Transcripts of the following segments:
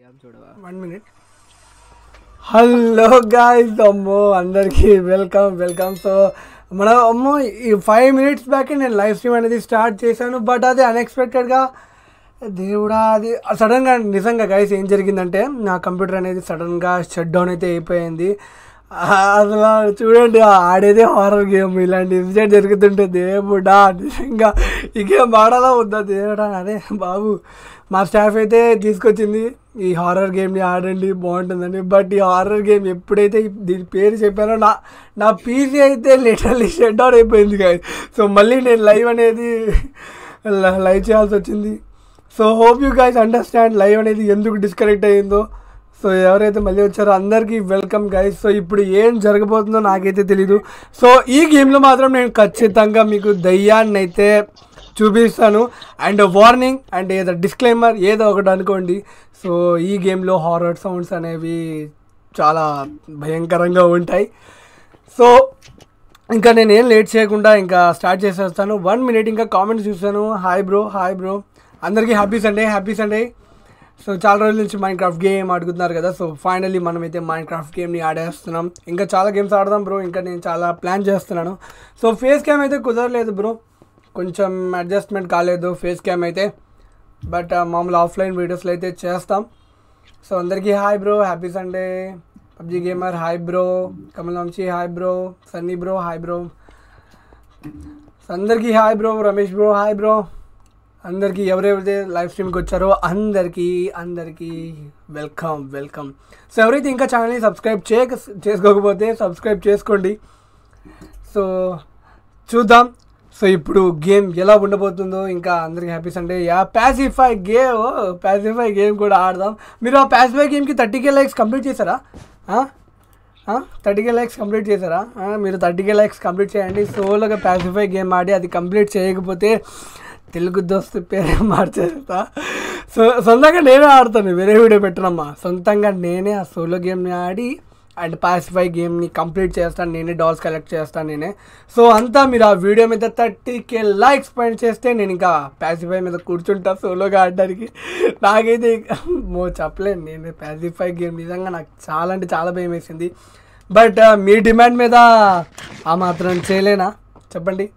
One minute hello guys అమ్మో అందరికీ welcome welcome so మన అమ్మో ఈ ఫైవ్ మినిట్స్ బ్యాక్ నేను లైవ్ స్ట్రీమ్ అనేది స్టార్ట్ చేశాను బట్ అది అన్ఎక్స్పెక్టెడ్గా దేవుడా అది సడన్గా నిజంగా గైస్ ఏం జరిగిందంటే నా కంప్యూటర్ అనేది సడన్గా షట్ డౌన్ అయితే అయిపోయింది ఆ, అసలు చూడండి ఆ ఆడేదే హారర్ గేమ్ ఇలాంటి ఇన్సిడెంట్ జరుగుతుంటే దేవుడా నిజంగా ఈ గేమ్ ఆడాలా వద్దా దేవుడా అదే బాబు మా స్టాఫ్ అయితే తీసుకొచ్చింది ఈ హారర్ గేమ్ని ఆడండి బాగుంటుందని బట్ ఈ హారర్ గేమ్ ఎప్పుడైతే ఈ- దీని పేరు చెప్పానో నా నా పీసీ అయితే లిటరల్లీ షట్ డౌన్ అయిపోయింది గాయ సో మళ్ళీ నేను లైవ్ అనేది ల- లైవ్ చేయాల్సి వచ్చింది so hope you guys understand live అనేది ఎందుకు డిస్కనెక్ట్ అయ్యిందో సో ఎవరైతే మళ్ళీ వచ్చారో అందరికీ వెల్కమ్ గైస్ సో ఇప్పుడు ఏం జరగబోతుందో నాకైతే తెలీదు సో ఈ గేమ్లో మాత్రం నేను ఖచ్చితంగా మీకు దయ్యాన్ని అయితే చూపిస్తాను అండ్ వార్నింగ్ అండ్ ఏదో డిస్క్లైమర్ ఏదో ఒకటి అనుకోండి సో ఈ గేమ్లో హారర్ సౌండ్స్ అనేవి చాలా భయంకరంగా ఉంటాయి సో ఇంకా నేను ఏం లేట్ చేయకుండా ఇంకా స్టార్ట్ చేసేస్తాను వన్ మినిట్ ఇంకా కామెంట్స్ చూస్తాను హాయ్ బ్రో హాయ్ బ్రో అందరికీ happy Sunday happy Sunday so చాలా రోజుల నుంచి మైండ్ క్రాఫ్ట్ గేమ్ అడుగుతున్నారు కదా సో ఫైనల్లీ మనమైతే మైండ్ క్రాఫ్ట్ గేమ్ని ఆడేస్తున్నాం ఇంకా చాలా గేమ్స్ ఆడదాం బ్రో ఇంకా నేను చాలా ప్లాన్ చేస్తున్నాను సో ఫేస్ క్యామ్ అయితే కుదరలేదు బ్రో కొంచెం అడ్జస్ట్మెంట్ కాలేదు ఫేస్ క్యామ్ అయితే బట్ మామూలు ఆఫ్లైన్ వీడియోస్లో అయితే చేస్తాం సో అందరికీ hi bro happy Sunday PUBG gamer hi bro Kamal Vamsi hi bro Sunny bro hi bro so అందరికీ hi bro Ramesh bro hi bro అందరికీ ఎవరెవరైతే లైవ్ స్ట్రీమ్కి వచ్చారో అందరికీ అందరికీ వెల్కమ్ వెల్కమ్ సో ఎవరైతే ఇంకా ఛానల్ని సబ్స్క్రైబ్ చేయక చేసుకోకపోతే సబ్స్క్రైబ్ చేసుకోండి సో చూద్దాం సో ఇప్పుడు గేమ్ ఎలా ఉండబోతుందో ఇంకా అందరికి happy Sunday yeah Pacify game Pacify game కూడా ఆడదాం మీరు ఆ ప్యాసిఫై గేమ్కి థర్టీ కే లైక్స్ కంప్లీట్ చేశారా థర్టీ కే లైక్స్ కంప్లీట్ చేశారా ఆ, మీరు థర్టీ కే లైక్స్ కంప్లీట్ చేయండి సోలోగా ప్యాసిఫై గేమ్ ఆడి అది కంప్లీట్ చేయకపోతే తెలుగు దోస్తు పేరే మార్చేస్తా సో సొంతంగా నేనే ఆడతాను వేరే వీడియో పెట్టనమ్మా సొంతంగా నేనే ఆ సోలో గేమ్ని ఆడి అండ్ పాసిఫై గేమ్ని కంప్లీట్ చేస్తాను నేనే డాల్స్ కలెక్ట్ చేస్తాను నేనే సో అంతా మీరు ఆ వీడియో మీద థర్టీ కే లైక్స్ పాయింట్ చేస్తే నేను ఇంకా పాసిఫై మీద కూర్చుంటా సోలోగా ఆడడానికి నాకైతే ఇక- మో చెప్పలేను నేను పాసిఫై గేమ్ నిజంగా నాకు చాలా అంటే చాలా భయం వేసింది బట్ మీ డిమాండ్ మీద ఆ మాత్రం చేయలేనా చెప్పండి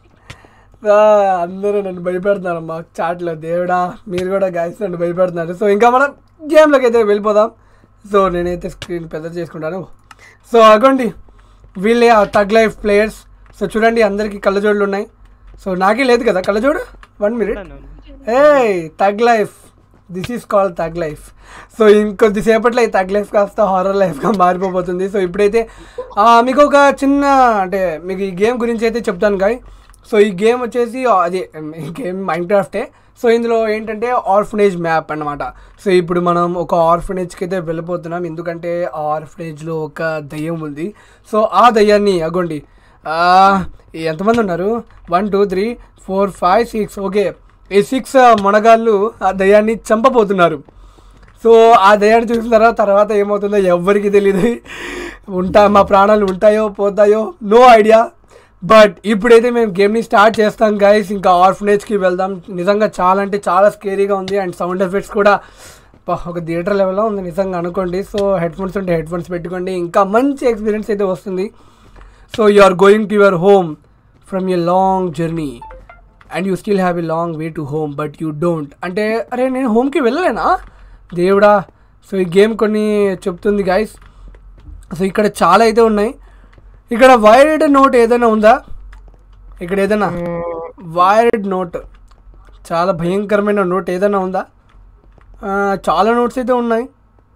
ఆ, అందరూ నన్ను భయపెడుతున్నారు మా చాట్లో దేవుడా మీరు కూడా గాయస్ నన్ను భయపెడుతున్నారు సో ఇంకా మనం గేమ్లోకి అయితే వెళ్ళిపోదాం సో నేనైతే స్క్రీన్ పెద్ద చేసుకుంటాను సో అగోండి వీళ్ళే ఆ తగ్ లైఫ్ ప్లేయర్స్ సో చూడండి అందరికీ కళ్ళజోడులు ఉన్నాయి సో నాకే లేదు కదా కళ్ళజోడు one minute a thug life this is call thug life so ఇంకొద్దిసేపట్లో ఈ తగ్ లైఫ్ కాస్త హారర్ లైఫ్గా మారిపోబోతుంది సో ఇప్పుడైతే ఆ, మీకు ఒక చిన్న అంటే మీకు ఈ గేమ్ గురించి అయితే చెప్తాను గాయ్ సో ఈ గేమ్ వచ్చేసి అది ఈ గేమ్ మైండ్ క్రాఫ్టే సో ఇందులో ఏంటంటే ఆర్ఫనేజ్ మ్యాప్ అన్నమాట సో ఇప్పుడు మనం ఒక ఆర్ఫనేజ్కి అయితే వెళ్ళిపోతున్నాం ఎందుకంటే ఆ ఆర్ఫనేజ్లో ఒక దయ్యం ఉంది సో ఆ దయ్యాన్ని అగోండి ఆ, ఎంతమంది ఉన్నారు one two three four five six okay ఈ సిక్స్ మొనగాళ్ళు ఆ దయ్యాన్ని చంపబోతున్నారు సో ఆ దయ్యాన్ని చూసిన తర్వాత తర్వాత ఏమవుతుందో ఎవ్వరికి తెలియదు ఉంటా మా ప్రాణాలు ఉంటాయో పోతాయో నో ఐడియా బట్ ఇప్పుడైతే మేము గేమ్ని స్టార్ట్ చేస్తాం గైస్ ఇంకా ఆర్ఫనేజ్కి వెళ్దాం నిజంగా చాలా అంటే చాలా స్కేరీగా ఉంది అండ్ సౌండ్ ఎఫెక్ట్స్ కూడా పా, ఒక థియేటర్ లెవెల్లో ఉంది నిజంగా అనుకోండి సో హెడ్ ఫోన్స్ ఉంటే హెడ్ ఫోన్స్ పెట్టుకోండి ఇంకా మంచి ఎక్స్పీరియన్స్ అయితే వస్తుంది so you are going to your home from a long journey and you still have a long way to home but you don't అంటే అరే నేను హోమ్కి వెళ్ళలేనా దేవుడా సో ఈ గేమ్ కొన్ని చెప్తుంది గాయస్ సో ఇక్కడ చాలా అయితే ఉన్నాయి ఇక్కడ వైర్డ్ నోట్ ఏదైనా ఉందా ఇక్కడ ఏదైనా వైర్డ్ నోట్ చాలా భయంకరమైన నోట్ ఏదైనా ఉందా ఆ, చాలా నోట్స్ అయితే ఉన్నాయి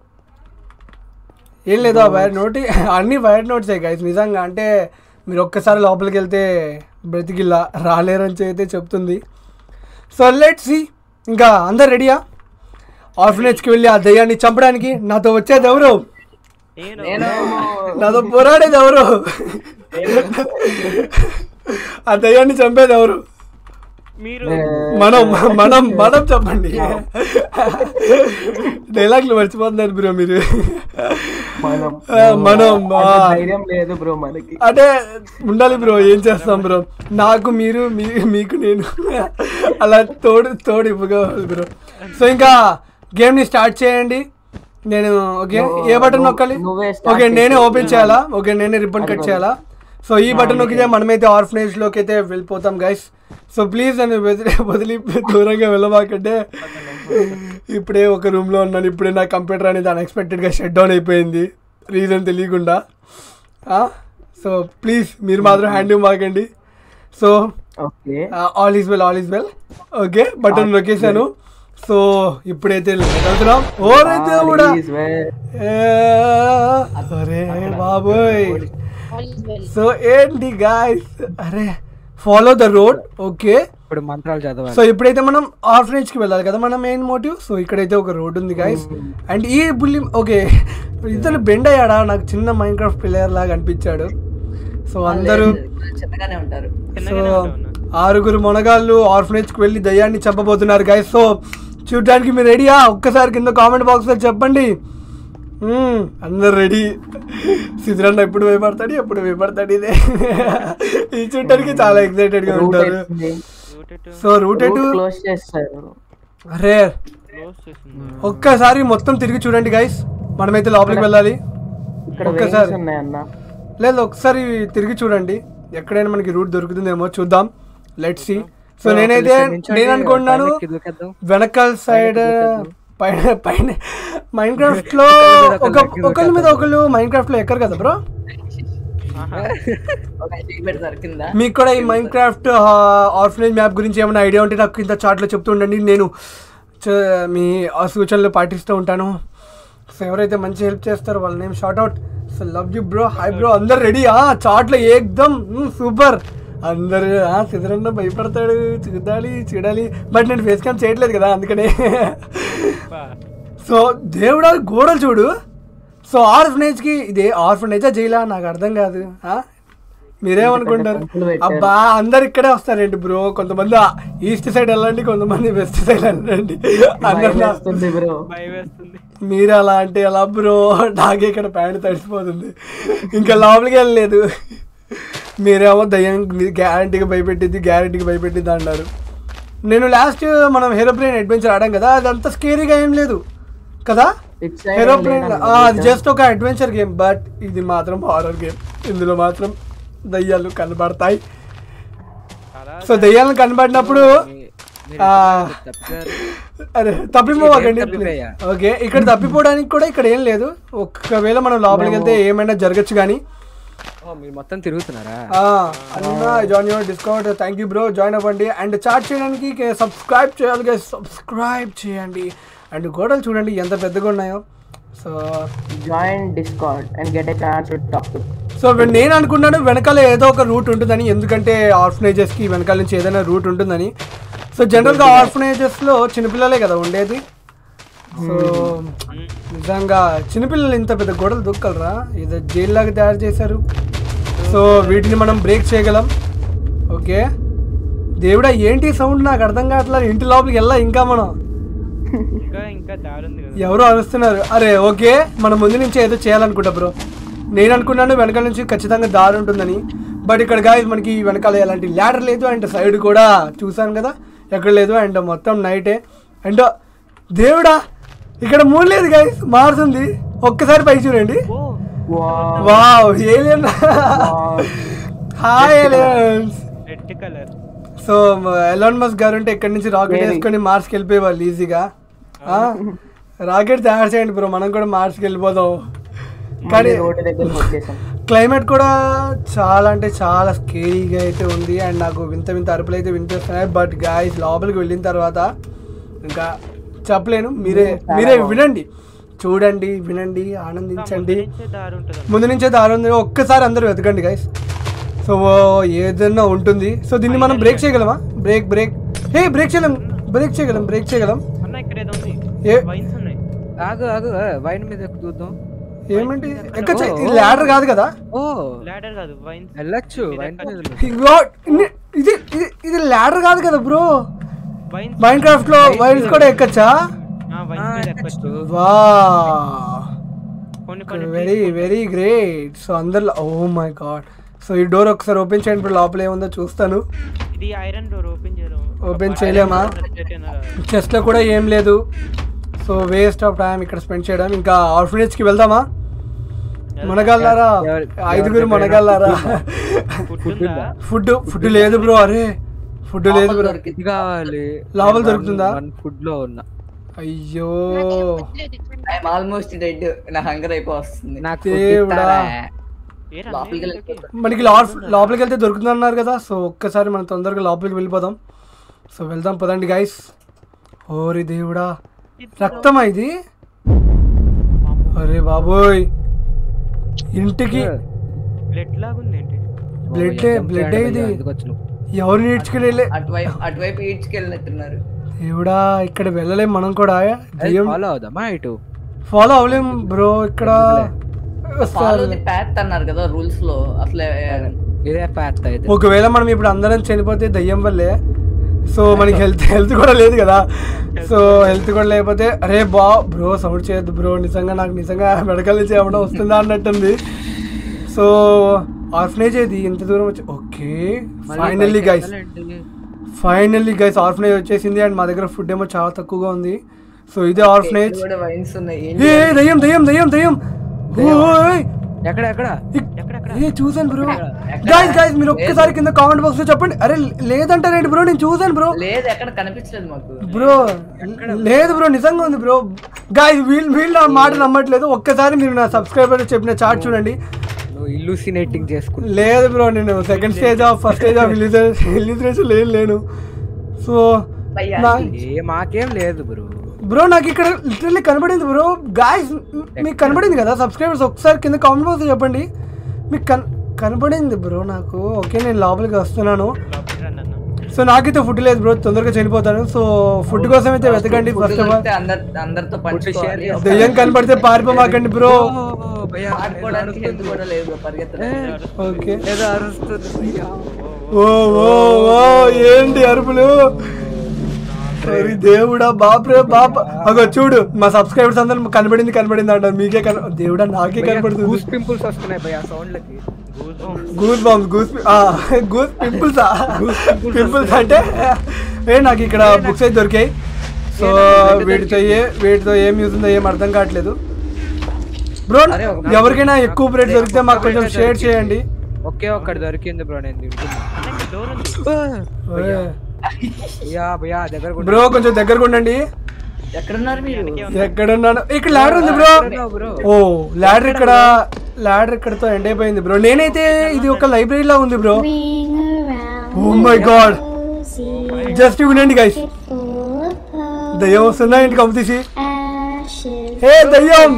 ఏం లేదు ఆ వైర్ నోట్ అన్ని వైర్ నోట్సే గైస్ నిజంగా అంటే మీరు ఒక్కసారి లోపలికి వెళ్తే బ్రతికిల్లా రాలేరని అయితే చెప్తుంది సో లెట్ సి ఇంకా అందరు రెడీయా ఆర్ఫనేజ్కి వెళ్ళి ఆ దయ్యాన్ని చంపడానికి నాతో వచ్చేది ఎవరు నేను నాతో పోరాడేది ఎవరు ఆ దయ్యాన్ని చంపేది ఎవరు మీరు మనం మనం మనం చెప్పండి డైలాగ్లు మర్చిపోతున్నారు బ్రో మీరు మనం ఆ, మనం ఆ, అంత ధైర్యం లేదు బ్రో మనకి అంటే ఉండాలి బ్రో ఏం చేస్తాం బ్రో నాకు మీరు మీ మీకు నేను అలా తోడు తోడు ఇవ్వగవాలి బ్రో సో ఇంకా గేమ్ని స్టార్ట్ చేయండి నేను ఓకే నువ్వు- ఏ బటన్ నువ్వు- నొక్కాలి నువ్వే start ఓకే నేనే చేసి- ఓపెన్ చేయాలా ఓకే నేనే రిబ్బన్ కట్ చేయాలా సో ఈ బటన్ నొక్కితే మనమైతే ఆర్ఫనేజ్ లోకి అయితే వెళ్ళిపోతాం గైస్ సో ప్లీజ్ నన్ను వదిలి వదిలి దూరంగా వెళ్ళబాకంటే ఇప్పుడే ఒక రూమ్ లో ఉన్నాను ఇప్పుడే నా కంప్యూటర్ అనేది అన్ఎక్స్పెక్టెడ్ గా షట్ డౌన్ అయిపోయింది రీజన్ తెలియకుండా సో ప్లీజ్ మీరు మాత్రం హ్యాండ్ ఇవ్వకండి so okay all is well all is well okay button నొక్కేసాను సో ఇప్పుడైతే వెళ్తున్నాం ఓరైతే కూడా Please, well, అరే బాబోయ్ All is well. సో ఏంటి గాయస్ అరే ఫాలో ద రోడ్ ఓకే ఇప్పుడు మంత్రాలు చదవాలి సో ఇప్పుడైతే మనం ఆర్ఫనేజ్ కి వెళ్ళాలి కదా మన మెయిన్ మోటివ్ సో ఇక్కడైతే ఒక రోడ్ ఉంది గాయస్ అండ్ ఈ బుల్లి ఓకే ఇతను బెండ్ అయ్యాడా నాకు చిన్న మైండ్ క్రాఫ్ట్ ప్లేయర్ లాగా అనిపించాడు సో అందరూ చిన్నగానే ఉంటారు సో ఆరుగురు మొనగాళ్ళు ఆర్ఫనేజ్ కి వెళ్ళి దయ్యాన్ని చంపబోతున్నారు గైస్ సో చూడడానికి మీరు రెడీయా ఒక్కసారి కింద కామెంట్ బాక్స్ లో చెప్పండి మ్మ్, అందరు రెడీ సిద్ధరన్న ఎప్పుడు భయపడతాడు ఎప్పుడు భయపడతాడు ఇదే ఈ చూడటానికి చాలా ఎక్సైటెడ్ గా route ఉంటారు ఎట్లుంది? సో రూట్ ఎటు Route close చేస్తారు అరే ఒక్కసారి మొత్తం తిరిగి చూడండి గైస్ మనమైతే లోపలికి వెళ్ళాలి ఇక్కడ ఒక్కసారి. veins ఉన్నాయి అన్న లేదు ఒకసారి తిరిగి చూడండి ఎక్కడైనా మనకి రూట్ దొరుకుతుందేమో చూద్దాం లెట్ సి సో నేనైతే నేను అనుకుంటున్నాను వెనకాల సైడ్ పైన పైన మైండ్ క్రాఫ్ట్ లో ఒక ఒకళ్ళ మీద ఒకళ్ళు మైండ్ క్రాఫ్ట్ లో ఎక్కరు కదా బ్రో ఒక చెయ్యి పెడతారు కింద మీకు కూడా ఈ మైండ్ క్రాఫ్ట్ ఆర్ఫనేజ్ మ్యాప్ గురించి ఏమైనా ఐడియా ఉంటే నాకు కింద చాట్లో చెప్తూ ఉండండి నేను చ- మీ ఆ సూచనలు పాటిస్తూ ఉంటాను సో ఎవరైతే మంచి హెల్ప్ చేస్తారో వాళ్ళ name shout out so love you bro hi bro అందరు రెడీ చాట్లో ఏకదమ్ సూపర్ అందరు సిద్ధరన్న భయపడతాడు చూడాలి చూడాలి బట్ నేను ఫేస్ క్యామ్ చేయట్లేదు కదా అందుకనే సో దేవుడా గోడలు చూడు సో ఆర్ఫనేజ్కి ఇదే ఆర్ఫనేజా జైలా నాకు అర్థం కాదు ఆ? మీరేమనుకుంటారు టెంపుల్ పెట్టారు. అబ్బా అందరు ఇక్కడే వస్తారండి బ్రో కొంతమంది ఈస్ట్ సైడ్ వెళ్ళండి కొంతమంది వెస్ట్ సైడ్ వెళ్ళండి అందరు నా- వస్తుంది బ్రో మీరు అలా అంటే ఎలా బ్రో నాకే ఇక్కడ ప్యాంట్ తడిసిపోతుంది ఇంకా లోపలికి వెళ్ళలేదు మీరేమో దయ్యం గ్యారంటీగా భయపెట్టింది గ్యారంటీగా భయపెట్టింది అన్నారు నేను లాస్ట్ మనం హెరోప్లేన్ అడ్వెంచర్ ఆడాం కదా అది అంత స్కేరీగా ఏం లేదు కదా ఇటు side హెరోప్లేన్ లేదన్న అది జస్ట్ ఒక అడ్వెంచర్ గేమ్ బట్ ఇది మాత్రం హారర్ గేమ్ ఇందులో మాత్రం దయ్యాలు కనబడతాయి సో దయ్యాలు కనబడినప్పుడు ఆ, అరే తప్పిపోకండి తప్పిపోయా. ఓకే ఇక్కడ తప్పిపోవడానికి కూడా ఇక్కడ ఏం లేదు ఒకవేళ మనం లోపలికి వెళ్తే ఏమైనా జరగచ్చు కానీ ఓ మీరు మొత్తం తిరుగుతున్నారా ఆ, అన్న join your Discord thank you bro join అవ్వండి అండ్ చాట్ చేయడానికి సబ్స్క్రైబ్ చేయాలి సబ్స్క్రైబ్ చేయండి అండ్ గోడలు చూడండి ఎంత పెద్దగా ఉన్నాయో so join Discord and get a chance to talk to so నేను అనుకున్నాను వెనకాల ఏదో ఒక రూట్ ఉంటుందని ఎందుకంటే ఆర్ఫనేజెస్కి వెనకాల నుంచి ఏదైనా రూట్ ఉంటుందని సో జనరల్గా ఆర్ఫనేజెస్లో చిన్నపిల్లలే కదా ఉండేది సో నిజంగా చిన్నపిల్లలు ఇంత పెద్ద గోడలు దొక్కలరా ఇది జైల్లాగా తయారు చేశారు సో వీటిని మనం బ్రేక్ చేయగలం ఓకే దేవుడా ఏంటి సౌండ్ నాకు అర్థం కావట్లేదు ఇంటి లోపలికి వెళ్ళా ఇంకా మనం ఇంకా ఇంకా దారి ఉంది కదా ఎవరో అరుస్తున్నారు అరే ఓకే మనం ముందు నుంచి ఏదో చేయాలనుకుంటా బ్రో నేను అనుకున్నాను వెనకాల నుంచి ఖచ్చితంగా దారి ఉంటుందని బట్ ఇక్కడ గాయ మనకి వెనకాల ఎలాంటి ల్యాడర్ లేదు అండ్ సైడ్ కూడా చూసాను కదా ఎక్కడ లేదు అండ్ మొత్తం నైటే అండ్ దేవుడా ఇక్కడ మూడు లేదు గాయస్ మారుతుంది ఒక్కసారి పైకి చూడండి wow alien hi aliens red colour so Elon Musk గారు ఉంటే ఇక్కడి నుంచి రాకెట్ Very. వేసుకొని మార్స్కి వెళ్ళిపోయేవాళ్ళు ఈజీగా రాకెట్ తయారు చేయండి బ్రో మనం కూడా మార్స్కి వెళ్ళిపోదాం కానీ రోడ్డు దగ్గరికి వచ్చేసాం క్లైమేట్ కూడా చాలా అంటే చాలా స్కేరీగా అయితే ఉంది అండ్ నాకు వింత వింత అరుపులు అయితే వినిపిస్తున్నాయి బట్ గాయస్ లోపలికి వెళ్ళిన తర్వాత ఇంకా చెప్పలేను మీరే మీరే వినండి చూడండి వినండి ఆనందించండి నుంచే దారి ఉంటుంది ముందు నుంచే దారి ఉంది ఒక్కసారి అందరూ వెతకండి గైస్ సో ఏదైనా ఉంటుంది సో దీన్ని మనం బ్రేక్ చేయగలమా బ్రేక్ బ్రేక్ హే బ్రేక్ చేయగలం బ్రేక్ చేయగలం బ్రేక్ చేయగలం అన్న ఇక్కడ ఏదో ఉంది ఏ- వైన్స్ ఉన్నాయి ఆగు ఆగు వైన్ మీద ఎక్కు చూద్దాం ఏమంటే ఎక్కచ్చ ఇది ల్యాడర్ కాదు కదా ఓ లాడర్ కాదు వైన్స్ వెళ్ళొచ్చు వైన్ మీద వెళ్ళు. ఇగో, ఇన్ని- ఇది ఇది ఇది ల్యాడర్ కాదు కదా బ్రో వైన్స్ మైండ్ క్రాఫ్ట్ లో వైన్స్ కూడా ఎక్కచ్చా ఆ, వైన్స్ ఆ, మీద ఎక్కొచ్చు. ఎక్కొచ్చు వా కొన్ని కొన్ని వెరీ వెరీ గ్రేట్ సో అందరిలో ఓ మై గాడ్ సో ఈ డోర్ ఒకసారి ఓపెన్ చేయండి ఇప్పుడు లోపల ఏముందో చూస్తాను ఇది ఐరన్ డోర్ ఓపెన్ చేయడం ఓపెన్ చేయలేమా చెట్టు చెస్ట్ లో కూడా ఏం లేదు సో వేస్ట్ ఆఫ్ టైం ఇక్కడ స్పెండ్ చేయడం ఇంకా ఆర్ఫనేజ్కి వెళ్దామా మనగల్లారా ఎవరి- ఐదుగురు ఎవరి మనగల్లారా ఫుడ్ ఉందా ఫుడ్ ఫుడ్ లేదు బ్రో అరే ఫుడ్ లేదు బ్రో ఇది కావాలి లోపల దొరుకుతుందా? వన్ ఫుడ్ లో ఉన్నా అయ్యో ఐఎమ్ ఆల్మోస్ట్ డెడ్ నా హంగర్ అయిపోతుంది నాకు food దేవుడా. ఇస్తారా? ఏరా లోపలికి నేను వెళ్ళిపోతా. మనకి లాప్ లోపలికి వెళ్తే దొరుకుతుంది అన్నారు కదా సో ఒక్కసారి మనం తొందరగా లోపలికి వెళ్ళిపోదాం సో వెళ్దాం పదండి గైస్ ఓరి దేవుడా రక్తమా ఇది అరే బాబోయ్ ఇంటికి బ్లడ్ లాగా ఉంది ఏంటి బ్లడ్ ఓ, బ్లడ్ ఎంతేడా ఇది భయ్యా, ఎందుకు వచ్చినావు? ఎవరు నేర్చుకెళ్ళి అటువైపు అటువైపు ఈడ్చుకెళ్ళినట్టున్నారు దేవుడా ఇక్కడ వెళ్ళలేం మనం కూడా అది ఫాలో అవుదామా ఇటు ఫాలో అవ్వలేం బ్రో ఇక్కడ ఫాలో ది ప్యాత్ అన్నారు కదా రూల్స్ లో అసలే ఇదే ప్యాత్ అయితే ఒకవేళ మనం ఇప్పుడు అందరం చనిపోతే దయ్యం వల్లే సో మనకి హెల్త్ హెల్త్ కూడా లేదు కదా సో హెల్త్ కూడా లేకపోతే అరే బా బ్రో సౌండ్ చేయొద్దు బ్రో నిజంగా నాకు నిజంగా మెడకల్ నుంచి ఏమన్నా వస్తుందా అన్నట్టుంది సో ఆర్ఫనేజ్ ఇది ఇంత దూరం వచ్చి ఓకే మళ్ళీ ఫైనల్లీ పైకి గైస్ వెళ్ళాలంటే ఫైనల్లీ గైస్ ఆర్ఫనేజ్ వచ్చేసింది అండ్ మా దగ్గర ఫుడ్ ఏమో చాలా తక్కువగా ఉంది సో ఇదే ఆర్ఫనేజ్ కూడా వైన్స్ ఉన్నాయి ఏం ఏ దయ్యం దయ్యం దయ్యం దయ్యం ఓయ్ ఎక్కడ ఎక్కడ ఏ చూసాను బ్రో గైస్ గైస్ మీరు ఒక్కసారి కింద కామెంట్ బాక్స్ లో చెప్పండి అరే లేదంటారేంటి బ్రో నేను చూసాను బ్రో లేదు ఎక్కడ కనిపించలేదు మాకు బ్రో లేదు బ్రో నిజంగా ఉంది బ్రో గాయస్ వీళ్ళు వీళ్ళు నా మాట నమ్మట్లేదు ఒక్కసారి మీరు నా సబ్స్క్రైబర్ చెప్పిన చార్ట్ చూడండి నువ్వు ఇల్యూసినేటింగ్ చేసుకుంటా లేదు బ్రో నేను second stage of first stage of ఇల్లిటరేషన్ లేను లేను సో భయ్యా, నా ఏ మాకేం లేదు బ్రో బ్రో నాకు ఇక్కడ లిటరల్లీ కనబడింది బ్రో గాయస్ మీకు కనబడింది కదా సబ్స్క్రైబర్స్ ఒకసారి కింద కామెంట్ బాక్స్ చెప్పండి మీకు కన్ కనబడింది బ్రో నాకు ఓకే నేను లోపలికి వస్తున్నాను లోపలికి రండి అన్న సో నాకైతే ఫుడ్ లేదు బ్రో తొందరగా చనిపోతాను సో ఫుడ్ కోసం అయితే వెతకండి ఫుడ్ ఫస్ట్ ఆఫ్ ఆల్ దొరికితే అందర్ అందరితో పంచుకోవాలి share దెయ్యం కనబడితే పారిపోమాకండి బ్రో ఆడుకోవడానికి హెల్త్ కూడా లేదు పరిగెత్తలేదు ఓకే ఏదో అరుస్తుంది భయ్యా. ఓ ఓ ఓ ఏంటి అరుపులు అరే దేవుడా బాప్రే బాప అగో చూడు మా సబ్స్క్రైబర్స్ అందరూ కనబడింది కనబడింది అంటారు మీకే కన దేవుడా నాకే భయ్యా, కనబడుతుంది గూస్ పింపుల్స్ వస్తున్నాయి భయ్యా సౌండ్లకి goose bumps goose goose pimples pimples అంటే ఏ నాకు ఇక్కడ బుక్స్ అయితే దొరికాయి సో వీటితో ఏ వీటితో ఏం యూజ్ ఉందో ఏం అర్థం కావట్లేదు బ్రో అరే, ఒక- ఎవరికైనా ఎక్కువ బ్రేడ్ దొరికితే మాకు కొంచెం షేర్ చేయండి ఒకే ఒక్కటి దొరికింది బ్రో నేను తింటున్నా డోర్ ఉంది భయ్యా భయ్యా దగ్గర కూడా- బ్రో కొంచెం దగ్గరకు ఉండండి ఎక్కడున్నారు మీరు ఎక్కడున్నాను ఇక్కడ ల్యాడర్ ఉంది బ్రో ఎక్కడున్నావు బ్రో ఓ ల్యాడర్ ఇక్కడ ల్యాడర్ ఇక్కడతో ఎండ్ అయిపోయింది బ్రో నేనైతే ఇది ఒక లైబ్రరీ లా ఉంది bro oh my god just వినండి గైస్ దయ్యం వస్తుందా ఇంటికి కంపితీసి హే దయ్యం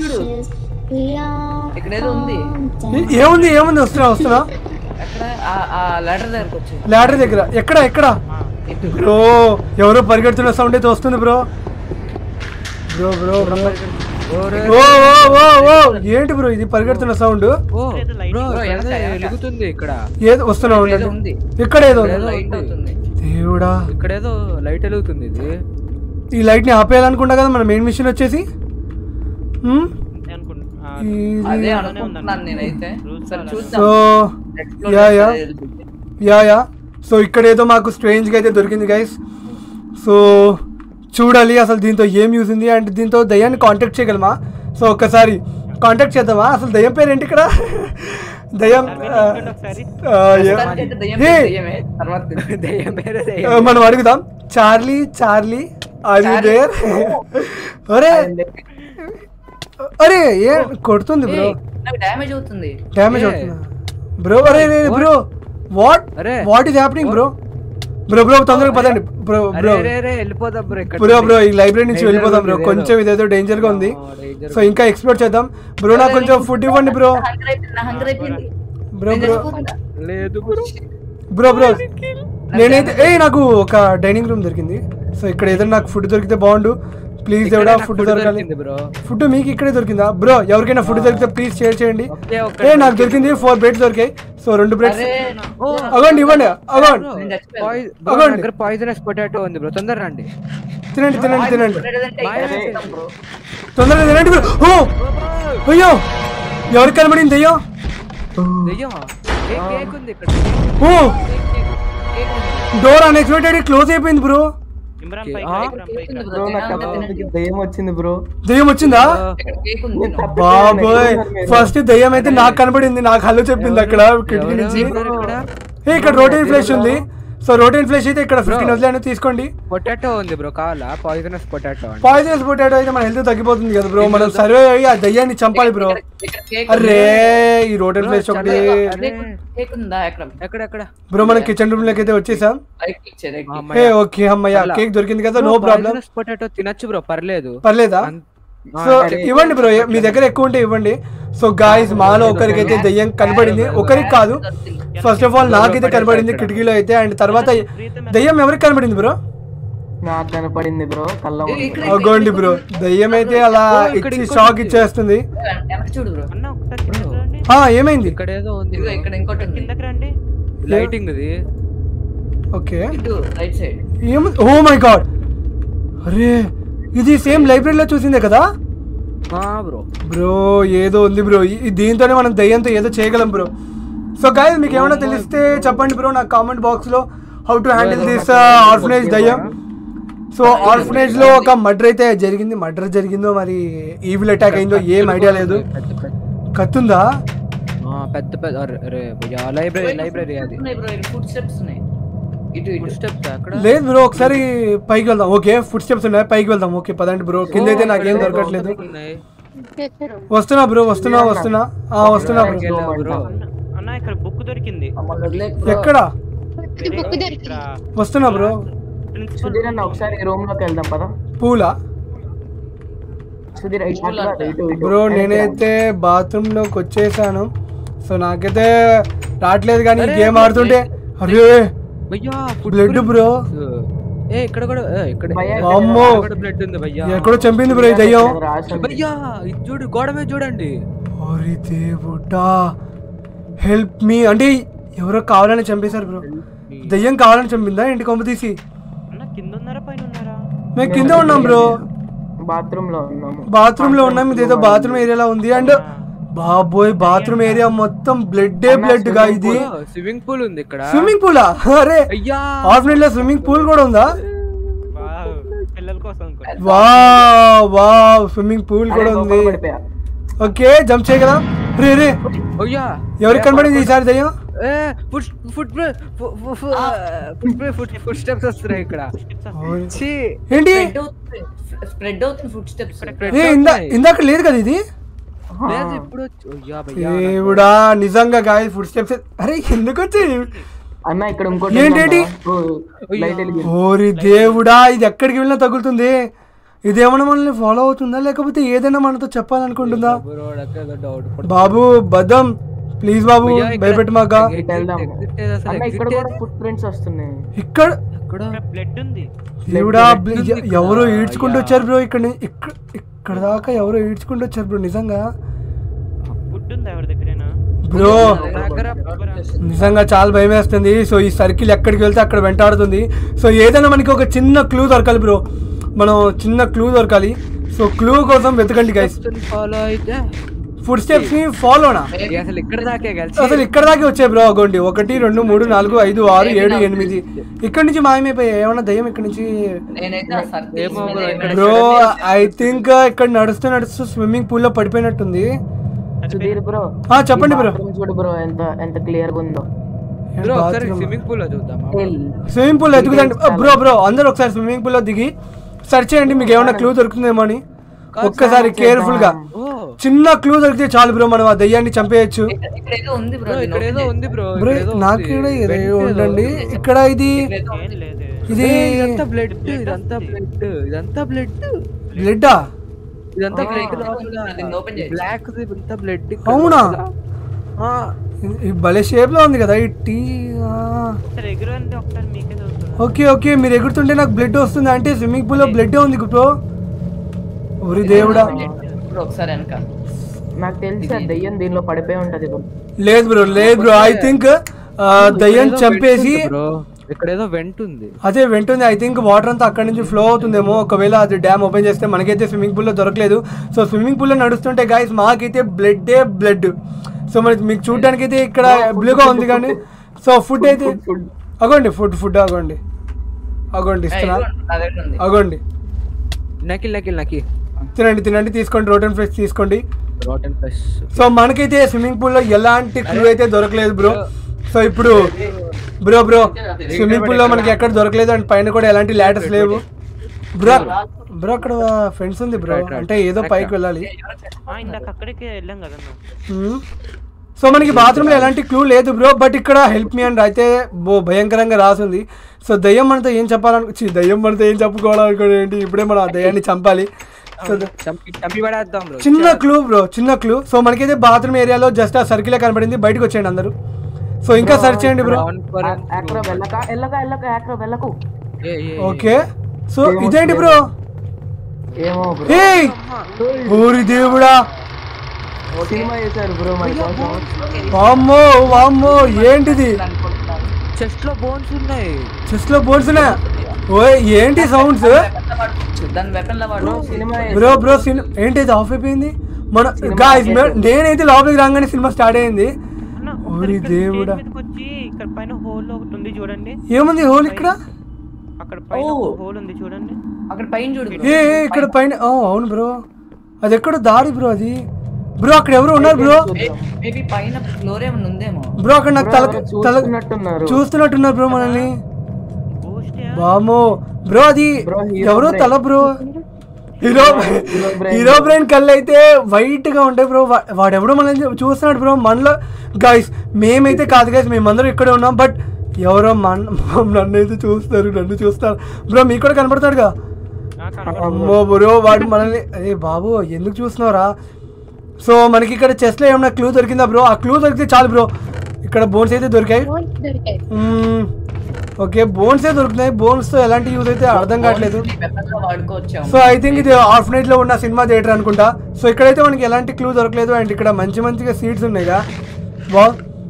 ఇక్కడ ఏదో ఉంది ఏ- ఏముంది ఏముంది వస్తున్నా వస్తున్నా ఎక్కడ ఆ- ఆ లెటర్ దగ్గరకు వచ్చి ల్యాడర్ దగ్గర ఎక్కడ ఎక్కడ బ్రో ఎవరో పరిగెడుతున్న సౌండ్ అయితే వస్తుంది బ్రో బ్రో బ్రో బ్రో ఓరే. ఓ ఓ ఓ ఓ ఏంటి బ్రో ఇది పరిగెడుతున్న సౌండ్ ఓ ఏదో light బ్రో బ్రో, ఇక్కడ వెనక, వెనక. వెలుగుతుంది ఇక్కడ ఏది వస్తున్నా ఏదో ఉండండి ఉంది ఇక్కడ ఏదో ఉంది. ఏదో లైట్ ఉంది. అవుతుంది దేవుడా ఇక్కడ ఏదో లైట్ వెలుగుతుంది ఇది ఈ లైట్ ని ఆపేయాలనుకుంటా కదా మన మెయిన్ మిషన్ వచ్చేసి హ్మ్? అంతే అనుకుంటా ఆ, ఇది- అదే అనుకుంటున్నాను నేనైతే సరే చూద్దాం సో Explore యా యా చేస్తే తెలుస్తుంది. యా యా సో ఇక్కడ ఏదో మాకు స్ట్రేంజ్గా అయితే దొరికింది గైస్ సో చూడాలి అసలు దీంతో ఏం యూజ్ ఉంది అండ్ దీంతో దయ్యాన్ని కాంటాక్ట్ చేయగలమా సో ఒక్కసారి కాంటాక్ట్ చేద్దామా అసలు దయ్యం పేరు ఏంటి ఇక్కడ దయ్యం ఆ, ఒకసారి ఆ, ఏ- ప్రస్తుతానికైతే దయ్యం ఏ, దయ్యమే. తర్వాత తెలుస్తుంది. దయ్యం పేరే ఆ, దయ్యం మనం అడుగుదాం చార్లీ చార్లీ అది దేర్ అరే అరే ఏ కొడుతుంది బ్రో ఏయ్, నాకు డ్యామేజ్ అవుతుంది డ్యామేజ్ ఏ. అవుతుందా బ్రో అరే బ్రో వాట్ అరే. What is happening bro bro bro తొందరగా పదండి బ్రో అరే బ్రో అరే అరే వెళ్ళిపోదాం బ్రో ఇక్కడ బ్రో బ్రో ఈ లైబ్రరీ నుంచి Danger వెళ్ళిపోదాం బ్రో ఉంది ఇదేదో. కొంచెం ఇదేదో డేంజర్ గా ఉంది ఆ, danger సో ఇంకా ఎక్స్ప్లోర్ చేద్దాం బ్రో నాకు కొంచెం ఫుడ్ ఇవ్వండి బ్రో నా హంగర్ అయిపోయింది నా హంగర్ అయిపోయింది బ్రో నేను బ్రో చచ్చిపోతున్నా. లేదు బ్రో బ్రో బ్రో నేనైతే ఏ నాకు ఒక డైనింగ్ రూమ్ దొరికింది సో ఇక్కడ ఏదైనా నాకు ఫుడ్ దొరికితే బాగుండు ప్లీజ్ ఎవడా ఫుడ్ దొరకాలి బ్రో ఫుడ్ మీకు ఇక్కడే దొరికిందా బ్రో ఎవరికైనా ఫుడ్ దొరికితే ప్లీజ్ షేర్ చేయండి ఒకే ఒక్క ఏ నాకు దొరికింది ఫోర్ బ్రెడ్స్ దొరికాయి సో రెండు బ్రెడ్స్ అరే అవ్వండి ఇవ్వండి అవ్వండి నేను చచ్చిపోయాను. బ్రో అవ్వండి. దగ్గర పాయిజనస్ పొటాటో ఉంది బ్రో తొందర రండి తినండి తినండి తినండి లేదంటే బాయ్ ఇక్కడ బాయ్. చేస్తాం bro. తొందరగా తినండి బ్రో ఓ అయ్యో ఎవరికి కనబడింది అయ్యో దయ్యం ఏ కేక్ ఉంది ఇక్కడ ఓ కేక్, కేక్. కేక్ ఉంది. డోర్ అన్ఎక్స్పెక్టెడ్ క్లోజ్ అయిపోయింది బ్రో ఇమ్రాన్ Okay. పైకి ఆ? రా, ఇమ్రాన్ పైకి రా. బ్రో, నా కళ్ళ ముందుకి దయ్యం వచ్చింది బ్రో దెయ్యం వచ్చిందా ఇక్కడ కేక్ ఉంది నేను తప్పు బాబోయ్ చేయను, మీరు. ఫస్ట్ దెయ్యం అయితే నాకు కనబడింది నాకు హల్లు చెప్పింది అక్కడ కిటికీ ఎవరు? నుంచి ఎవరు ఇక్కడ? ఏ ఇక్కడ రోటీన్ ఫ్లెష్ ఉంది సో రోటీన్ ఫ్లెష్ అయితే ఇక్కడ ఫిఫ్టీన్ వదిలేను తీసుకోండి పొటాటో ఉంది బ్రో కావాలా పాయిజనస్ పొటాటో అండి పాయిజనస్ పొటాటో అయితే మన హెల్త్ తగ్గిపోతుంది కదా బ్రో మనం సర్వే అయ్యి ఆ దయ్యాన్ని చంపాలి బ్రో ఇక్కడ కేక్ అరే ఈ రోటీన్ ఫ్లెష్ ఒకటి అరే. కేక్ ఉందా ఎక్కడ ఎక్కడ ఎక్కడ బ్రో మనం కిచెన్ రూమ్ లోకి అయితే వచ్చేసాం రైట్ పిక్చర్ రైట్ ఆ, పిక్చర్. అమ్మాయి. ఏ ఓకే అమ్మయ్య అలా. కేక్ దొరికింది కదా నో ప్రాబ్లం పాయిజనస్ పొటాటో తినొచ్చు బ్రో పర్లేదు పర్లేదా అన్- ఆ, సో అరే. ఇవ్వండి బ్రో మీ దగ్గర ఎక్కువ ఉంటే ఇవ్వండి సో గాయస్ మాలో ఒకరికి అయితే దయ్యం కనబడింది ఒకరికి కాదు ఫస్ట్ ఆఫ్ ఆల్ నాకైతే కనబడింది కిటికీలో అయితే అండ్ తర్వాత దయ్యం ఎవరికి కనబడింది బ్రో నాకు కనపడింది బ్రో కళ్ళ ముందు. ఇక్కడ- అగోండి బ్రో దయ్యం అయితే అలా ఇక్కడ ఇచ్చి ఇంకోటి షాక్ ఉంది. ఇచ్చేస్తుంది వెనక్కి చూడు బ్రో అన్న ఒకసారి కిందకి రండి ఆ ఏమైంది ఇక్కడ ఏదో ఉంది ఇదిగో ఇక్కడ ఇంకోటి ఉంది కిందకి రండి లైటింగ్ ఇది ఓకే ఇటు రైట్ సైడ్ ఏం ఓ మై గాడ్ అరే ఇది సేమ్ లైబ్రరీలో చూసిందే కదా ఆ బ్రో బ్రో ఏదో ఉంది బ్రో ఈ- దీంతోనే మనం దయ్యంతో ఏదో చేయగలం బ్రో సో గాయ మీకు ఏమైనా తెలిస్తే చెప్పండి బ్రో నా కామెంట్ బాక్స్ లో how to handle this orphanage దయ్యం సో ఆర్ఫనేజ్ లో ఒక మర్డర్ అయితే జరిగింది మర్డర్ జరిగిందో మరి ఈవిల్ అటాక్ అయిందో ఏం ఐడియా లేదు పెద్ద పెద్ద కత్తుందా ఆ, పెద్ద పెద్ద అరే, అరే భయ్యా, లైబ్రరీ లైబ్రరీ అది ఉన్నాయి బ్రో ఫుడ్ స్టెప్స్ ఉన్నాయి ఇటు ఇటు ఫుడ్ స్టెప్స్ అక్కడ లేదు బ్రో ఒకసారి పైకి వెళ్దాం ఓకే ఫుడ్ స్టెప్స్ ఉన్నాయి పైకి వెళ్దాం ఓకే పదండి బ్రో కింద అయితే నాకేం దొరకట్లేదు ఉన్నాయి. వస్తున్నా బ్రో వస్తున్నా వస్తున్నా ఆ వస్తున్నా బ్రో అక్కడికి వెళ్ళాం బ్రో అన్న అన్న ఇక్కడ బుక్ దొరికింది మమ్మల్ని వదిలేకు bro. ఎక్కడ వేరే ఇక్కడ వస్తున్నా బ్రో ప్రిన్సిపల్ సుధీర్ అన్న ఒకసారి ఈ రూమ్ లోకి వెళ్దాం పదా పూలా సుధీర్ ఇటు అట్లా, ఇటు ఇటు. బ్రో నేనైతే బాత్రూమ్ లోకి వచ్చేసాను సో నాకైతే రావట్లేదు కానీ అరే, గేమ్ ఆడుతుంటే అరే భయ్యా ఫుడ్ బ్లడ్ బ్రో ఏ ఇక్కడ కూడా ఏ, ఇక్కడ భయ్యా, ఏ, అమ్మో. ఇక్కడ కూడా బ్లడ్ ఉంది భయ్యా ఎక్కడో చంపింది బ్రో ఈ దయ్యం రాసి ఉంది. భయ్యా ఇది చూడు గోడ మీద చూడండి ఓరి దేవుడా హెల్ప్ మీ అంటే ఎవరో కావాలని చంపేశారు బ్రో దయ్యం కావాలని చంపిందా ఇంటి కొంప తీసి అన్న కింద ఉన్నారా పైన ఉన్నారా మేము కింద ఉన్నాం బ్రో బాత్రూమ్ లో ఉన్నాము బాత్రూమ్ లో ఉన్నాం ఇదేదో బాత్రూమ్ ఏరియాలో ఉంది అండ్ బాబోయ్ బాత్రూమ్ ఏరియా మొత్తం బ్లడ్ బ్లడ్ గా ఇది స్విమ్మింగ్ పూల్ ఉంది ఇక్కడ స్విమ్మింగ్ పూలా అరే అయ్యా ఆఫ్నైట్ లో స్విమ్మింగ్ పూల్ కూడా ఉందా వావ్, పిల్లల కోసం అనుకో వా వా స్విమ్మింగ్ పూల్ కూడా అరే, ఉంది లోపల పడిపోయా. ఓకే జంప్ చేయగలం రే రే అయ్యా ఎవరికి కనబడింది ఈసారి దయ్యం ఏ foot foot foot foot footsteps వస్తున్నాయి ఇక్కడ ఛీ ఏంటి స్ప్రెడ్ అవుతుంది స్ప్రెడ్ అవుతుంది ఫుడ్ స్టెప్స్ ఏ ఇందా ఇందాక లేదు కదా ఇది లేదు ఇప్పుడు వచ్చి- అయ్యా భయ్యా దేవుడా నిజంగా గాయ ఫుడ్ స్టెప్స్ అరే ఎందుకు వచ్చాయి అన్న ఇక్కడ ఇంకోటి ఏంటేంటి? ఉందన్న. ఓ, లైట్ వెలిగింది. ఓరి దేవుడా ఇది ఎక్కడికి వెళ్ళినా తగులుతుంది ఇదేమన్నా మనల్ని ఫాలో అవుతుందా లేకపోతే ఏదైనా మనతో చెప్పాలనుకుంటుందా బ్రో నాకేదో డౌట్ బాబు బద్దం ప్లీజ్ బాబు భయపెట్టి మాక ఇటు వెళ్దాం. అన్న ఇక్కడ కూడా ఫుట్ ప్రింట్స్ వస్తున్నాయి ఇక్కడ ఇక్కడ బ్లడ్ ఉంది దేవుడా బ్లడ్ ఉంది ఇక్కడ. ఎవరో ఈడ్చుకుంటూ అయ్యా. వచ్చారు బ్రో ఇక్కడ ని- ఇక్కడ ఇక్కడ దాకా ఎవరో ఈడ్చుకుంటూ వచ్చారు బ్రో నిజంగా ఫుడ్ ఉందా ఎవరి దగ్గరైనా బ్రో దగ్గర నిజంగా చాలా భయం వేస్తుంది సో ఈ సర్కిల్ ఎక్కడికి వెళ్తే అక్కడ వెంటాడుతుంది సో ఏదైనా మనకి ఒక చిన్న క్లూ దొరకాలి బ్రో మనం చిన్న క్లూ దొరకాలి సో క్లూ కోసం వెతకండి గైస్ ఫాలో అయితే ఫుడ్ స్టెప్స్ ని ఫాలోనా ఇది అసలు ఇక్కడ దాకే కలిసి అసలు ఇక్కడ దాకా వచ్చాయి బ్రో అగోండి ఒకటి రెండు మూడు నాలుగు ఐదు ఆరు ఏడు ఎనిమిది ఇక్కడ నుంచి మాయమైపోయాయి ఏమన్నా దయ్యం ఇక్కడ నుంచి నేనైతే ఆ circles ఏమో మీద bro, ఏమైనా ఇక్కడ బ్రో ఐ థింక్ ఇక్కడ నడుస్తూ నడుస్తూ స్విమ్మింగ్ పూల్ లో పడిపోయినట్టుంది సుధీర్ బ్రో ఆ, చెప్పండి బ్రో bathroom చూడు బ్రో ఎంత ఎంత క్లియర్ గా ఉందో బ్రో ఒకసారి స్విమ్మింగ్ పూల్ లో చూద్దామా స్విమ్మింగ్ పూల్ ఎదుగుదండి బ్రో బ్రో అందరూ ఒకసారి స్విమ్మింగ్ పూల్ లో దిగి సెర్చ్ చేయండి మీకు ఏమైనా క్లూ దొరుకుతుందేమో అని ఒక్కసారి కేర్ఫుల్ గా ఓ చిన్న క్లూ దొరికితే చాలు బ్రో మనం ఆ దయ్యాన్ని చంపేయచ్చు ఇక్కడ- ఇక్కడ ఏదో ఉంది బ్రో బ్రో ఇక్కడ ఏదో ఉంది బ్రో బ్రో ఇక్కడ ఏదో నాకు ఉంది. కూడా ఇదే Vent ఏదో ఉండండి ఉంది. ఇక్కడ ఇది ఏం లేదు ఇది ఏయ్, ఇదంతా బ్లడ్ ఇదంతా బ్లడ్ ఇదంతా బ్లడ్ బ్లడ్డా ఇదంతా ఆ, బ్లడ్ దీన్ని open చేయొచ్చు. బ్లాక్ ఇదంతా బ్లడ్ అవునా? ఈ భలే షేప్ లో ఉంది కదా ఈ టీ ఆ. ఒకసారి ఎగురండి ఒకసారి మీకే చదువుతుంది ఓకే ఓకే మీరు ఎగురుతుంటే నాకు బ్లడ్ వస్తుంది అంటే స్విమ్మింగ్ పూల్ లో బ్లడ్ ఉంది బ్రో ఒరి దేవుడా బ్రో ఒకసారి వెనక నాకు తెలిసి ఆ దయ్యం దీనిలో పడిపోయి ఉంటది బ్రో లేదు బ్రో లేదు బ్రో ఐ థింక్ దయ్యం చంపేసి బ్రో ఇక్కడ ఏదో వెంట్ ఉంది అదే వెంటుంది ఐ థింక్ వాటర్ అంతా అక్కడ నుంచి ఫ్లో అవుతుందేమో ఒకవేళ అది డ్యామ్ ఓపెన్ చేస్తే మనకైతే స్విమ్మింగ్ పూల్లో దొరకలేదు సో స్విమ్మింగ్ పూల్లో నడుస్తుంటే గాయస్ మాకైతే బ్లడ్డే బ్లడ్ సో మరి మీకు చూడడానికి అయితే ఇక్కడ బ్లూగా ఉంది కానీ సో ఫుడ్ అయితే అగోండి ఫుడ్ ఫుడ్ అగోండి అగోండి ఏ, ఇస్తున్నా ఇదిగోండి, నా దగ్గర ఉంది అగోండి నకిల్ నకిల్ నకి తినండి తినండి తీసుకోండి రోటన్ ఫ్రెష్ తీసుకోండి రోటన్ ఫ్రెష్ సో మనకైతే స్విమ్మింగ్ పూల్ లో ఎలాంటి క్లూ అయితే దొరకలేదు బ్రో సో ఇప్పుడు బ్రో బ్రో స్విమ్మింగ్ పూల్ లో మనకి ఎక్కడ దొరకలేదు అండ్ పైన కూడా ఎలాంటి లాడర్స్ లేవు బ్రో బ్రో అక్కడ ఫ్రెండ్స్ ఉంది బ్రో అంటే ఏదో పైకి వెళ్ళాలి ఆ, ఇందాక అక్కడికి వెళ్ళాం కదన్నా మ్మ్. సో మనకి బాత్రూంలో ఎలాంటి క్లూ లేదు బ్రో బట్ ఇక్కడ హెల్ప్ మీ అండ్ అయితే బో భయంకరంగా రాసింది సో దయ్యం మనతో ఏం చెప్పాలను ఛీ, దయ్యం మనతో ఏం చెప్పుకోవాలనుకోండి ఏంటి ఇప్పుడే మనం ఆ దయ్యాన్ని చంపాలి సో ద- చంపి చంపి పడేద్దాం బ్రో చిన్న క్లూ బ్రో చిన్న క్లూ సో మనకైతే బాత్రూమ్ ఏరియాలో జస్ట్ ఆ సర్కిలే కనబడింది బయటకు వచ్చేయండి అందరూ సో ఇంకా సెర్చ్ చేయండి బ్రో యాక్రో వెళ్ళక వెళ్ళక వెళ్ళక యాక్రో వెళ్ళకు ఓకే సో ఇదేంటి బ్రో ఏమో బ్రో ఏ ఊరి దేవుడా సినిమా చేశారు బ్రో మన కోసం వామ్మో వామ్మో ఏంటిది చెస్ట్ లో బోన్స్ ఉన్నాయి చెస్ట్ లో బోన్స్ ఓ ఏంటి సౌండ్స్ దాని వెపన్ లా వాడు సినిమా బ్రో బ్రో సినిమా ఏంటి ఇది ఆఫ్ అయిపోయింది మన గాయస్ నేనైతే లోపలికి రాగానే సినిమా స్టార్ట్ అయింది అన్న ఓరి ఇక్కడ దేవుడా. స్టేజ్ మీదకి వచ్చి ఇక్కడ పైన హోల్ ఒకటి ఉంది చూడండి ఏముంది హోల్ ఇక్కడ అక్కడ పైన ఓ. హోల్ ఉంది చూడండి అక్కడ పైన చూడు bro. ఏ ఏ, ఇక్కడ పైన ఓ అవును బ్రో అది ఎక్కడ దారి బ్రో అది బ్రో అక్కడ ఎవరు ఉన్నారు బ్రో మేబీ పైన ఫ్లోర్ ఏమైనా ఉందేమో బ్రో అక్కడ నాకు తల తల చూస్తున్నట్టున్నారు చూస్తున్నట్టున్నారు బ్రో మనల్ని బూస్ట్ వామో బ్రో అది Bro, hero ఎవరో brain. తల bro hero brain. Hero brain కళ్ళు అయితే వైట్ గా ఉంటాయి బ్రో వా- వాడెవడో మనల్ని చూస్తున్నాడు బ్రో మనలో గైస్ మేమైతే కాదు గైస్ మేమందరం ఇక్కడే ఉన్నాం బట్ ఎవరో మన నన్ను అయితే చూస్తారు నన్ను చూస్తారు బ్రో మీకు కూడా కనపడతాడుగా అమ్మో బ్రో వాడు మనల్ని అరే బాబు ఎందుకు చూస్తున్నావురా సో మనకి ఇక్కడ చెస్ట్లో ఏమన్నా క్లూ దొరికిందా బ్రో ఆ క్లూ దొరికితే చాలు బ్రో ఇక్కడ బోన్స్ అయితే దొరికాయి దొరికాయి మ్మ్. ఓకే బోన్స్ ఏ దొరుకుతున్నాయి బోన్స్ తో ఎలాంటి యూజ్ అయితే అర్థం కావట్లేదు వెపన్ లా వాడుకోవచ్చాము సో ఐ థింక్ ఇది ఆర్ఫనైట్ లో ఉన్న సినిమా థియేటర్ అనుకుంటా సో ఇక్కడైతే మనకి ఎలాంటి క్లూ దొరకలేదు అండ్ ఇక్కడ మంచి మంచిగా సీట్స్ ఉన్నాయిగా బా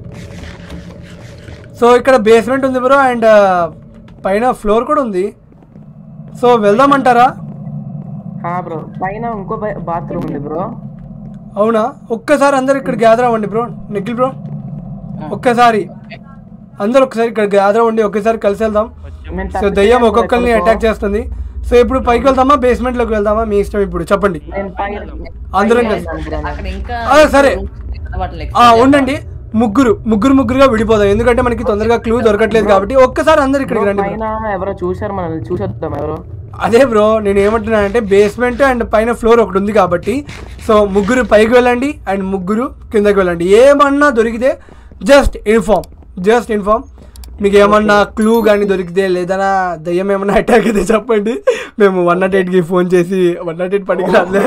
సో ఇక్కడ బేస్మెంట్ ఉంది బ్రో అండ్ పైన ఫ్లోర్ కూడా ఉంది సో వెళ్దామంటారా బ్రో పైన ఇంకో బాత్రూమ్ ఉంది బ్రో అవునా ఒక్కసారి అందరు ఇక్కడ గ్యాదర్ అవ్వండి బ్రో నిఖిల్ బ్రో ఒక్కసారి అందరు ఒకసారి ఇక్కడ గ్యాదర్ అవ్వండి ఒకేసారి కలిసి వెళ్దాం నేను సో దయ్యం ఒక్కొక్కరిని అటాక్ చేస్తుంది సో ఇప్పుడు పైకి వెళ్దామా బేస్మెంట్ లోకి వెళ్దామా మీ ఇష్టం ఇప్పుడు చెప్పండి నేను పైన అందరం కలిసి అక్కడ ఇంకా ఆ, సరే. వాటిని ఆ, ఉండండి ముగ్గురు ముగ్గురు ముగ్గురుగా విడిపోదాం ఎందుకంటే మనకి తొందరగా క్లూ దొరకట్లేదు కాబట్టి ఒక్కసారి అందరు ఇక్కడికి రండి bro. పైన ఎవరో చూశారు మనల్ని చూసొద్దాం ఎవరో అదే బ్రో నేను ఏమంటున్నానంటే బేస్మెంట్ అండ్ పైన ఫ్లోర్ ఒకటి ఉంది కాబట్టి సో ముగ్గురు పైకి వెళ్ళండి అండ్ ముగ్గురు కిందకి వెళ్ళండి ఏమన్నా దొరికితే జస్ట్ ఇన్ఫార్మ్ జస్ట్ ఇన్ఫార్మ్ మీకు ఏమన్నా క్లూ కానీ దొరికితే లేదన్నా దయ్యం ఏమన్నా అటాక్ అయితే చెప్పండి మేము వన్ నాట్ ఎయిట్కి ఫోన్ చేసి వన్ నాట్ ఎయిట్ పడికి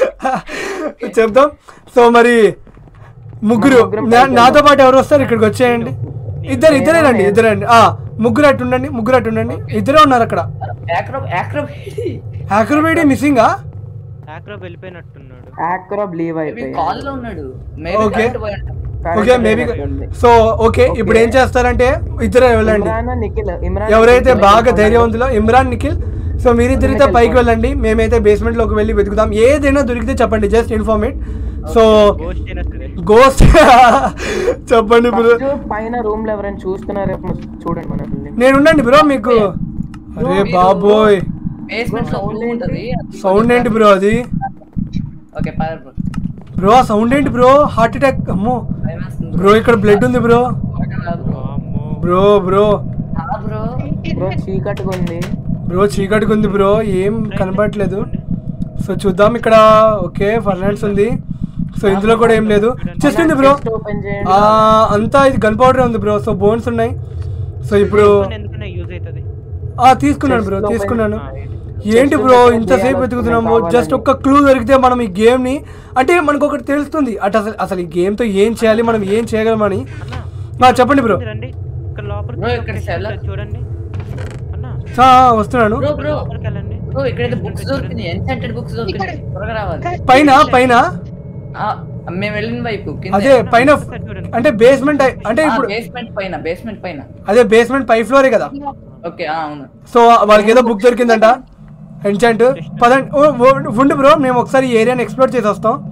చెప్తాం సో మరి ముగ్గురు నా- నాతో పాటు ఎవరు వస్తారు ఇక్కడికి వచ్చేయండి ఇద్దరు ఇద్దరే రండి ఇద్దరే రండి ఆ, ముగ్గురు అటు ఉండండి ముగ్గురు అటు ఉండండి ఇద్దరే ఉన్నారు అక్కడ యాక్రో యాక్రో హ్యాకర్బేడి మిస్సింగా యాక్రో వెళ్ళిపోయినట్టున్నాడు యాక్రో లీవ్ అయిపోయి కాల్ లో ఉన్నాడు మేబీ Okay. కరెంట్ పోయి ఉంటాడు. ఓకే మేబీ సో ఓకే ఇప్పుడు ఏం చేస్తారంటే ఇద్దరే వెళ్ళండి ఇమ్రాన్ నిఖిల్ ఇమ్రాన్ ఎవరైతే బాగా ధైర్యవంతులో ఇమ్రాన్ నిఖిల్ సో మీరిద్దరితో పైకి వెళ్ళండి మేమైతే బేస్మెంట్ లోకి వెళ్ళి వెతుకుదాం ఏదైనా దొరికితే చెప్పండి జస్ట్ ఇన్ఫార్మేట్ సో బూస్ట్ అయినా సరే గోస్ట్ చెప్పండి బ్రో First పైన రూమ్ లో ఎవరైనా చూస్తున్నారేమో చూడండి మనల్ని నేను ఉండండి బ్రో మీకు అరే బాబోయ్ బేస్మెంట్ లో రూమ్ ఉంటది సౌండ్ ఏంటి బ్రో అది ఓకే పద bro. బ్రో ఆ సౌండ్ ఏంటి బ్రో హార్ట్ అటాక్ అమ్మో భయమేస్తుంది. బ్రో ఇక్కడ బ్లడ్ ఉంది బ్రో త్వరగా రా bro. అమ్మో బ్రో బ్రో రా bro. బ్రో చీకటిగా ఉంది బ్రో చీకటిగా ఉంది బ్రో ఏం కనపడట్లేదు సో చూద్దాం ఇక్కడ ఓకే ఫర్నాండ్స్ ఉంది సో ఇందులో కూడా ఏం లేదు చెస్ట్ ఉంది బ్రో ఓపెన్ చేయండి ఆ, అంతా ఇది గన్ పౌడర్ ఉంది బ్రో సో బోన్స్ ఉన్నాయి సో ఇప్పుడు ఎందుకన్నా యూజ్ అవుతుంది ఆ తీసుకున్నాను బ్రో తీసుకున్నాను ఏంటి బ్రో ఇంతసేపు వెతుకుతున్నాము జస్ట్ ఒక్క క్లూ దొరికితే మనం ఈ గేమ్ ని అంటే మనకు ఒకటి తెలుస్తుంది అటు అసలు అసలు ఈ గేమ్ తో ఏం చేయాలి మనం ఏం చేయగలమని ఆ, చెప్పండి బ్రో రండి ఇక్కడ Bro, లోపలికి ఇక్కడ ఒక cellar. ఉంటుంది చూడండి అన్న ఆ, ఆ, వస్తున్నాను బ్రో బ్రో లోపలికి వెళ్ళండి బ్రో ఇక్కడైతే బుక్స్ దొరికినాయి ఎన్సెంటెడ్ బుక్స్ దొరికినాయి త్వరగా రావాలి పైన పైన ఆ, మేము వెళ్ళిన వైపు అదే పైన అంటే బేస్మెంట్ అంటే ఇప్పుడు బేస్మెంట్ పైన బేస్మెంట్ పైన అదే బేస్మెంట్ పై ఫ్లోరే కదా ఓకే ఆ, అవును సో వాళ్ళకి ఏదో బుక్ దొరికిందంట ఎన్చాంట్ పదండి ఓ, ఓ, ఉండు బ్రో మేము ఒకసారి ఈ ఏరియాని ఎక్స్ప్లోర్ చేసి వస్తాం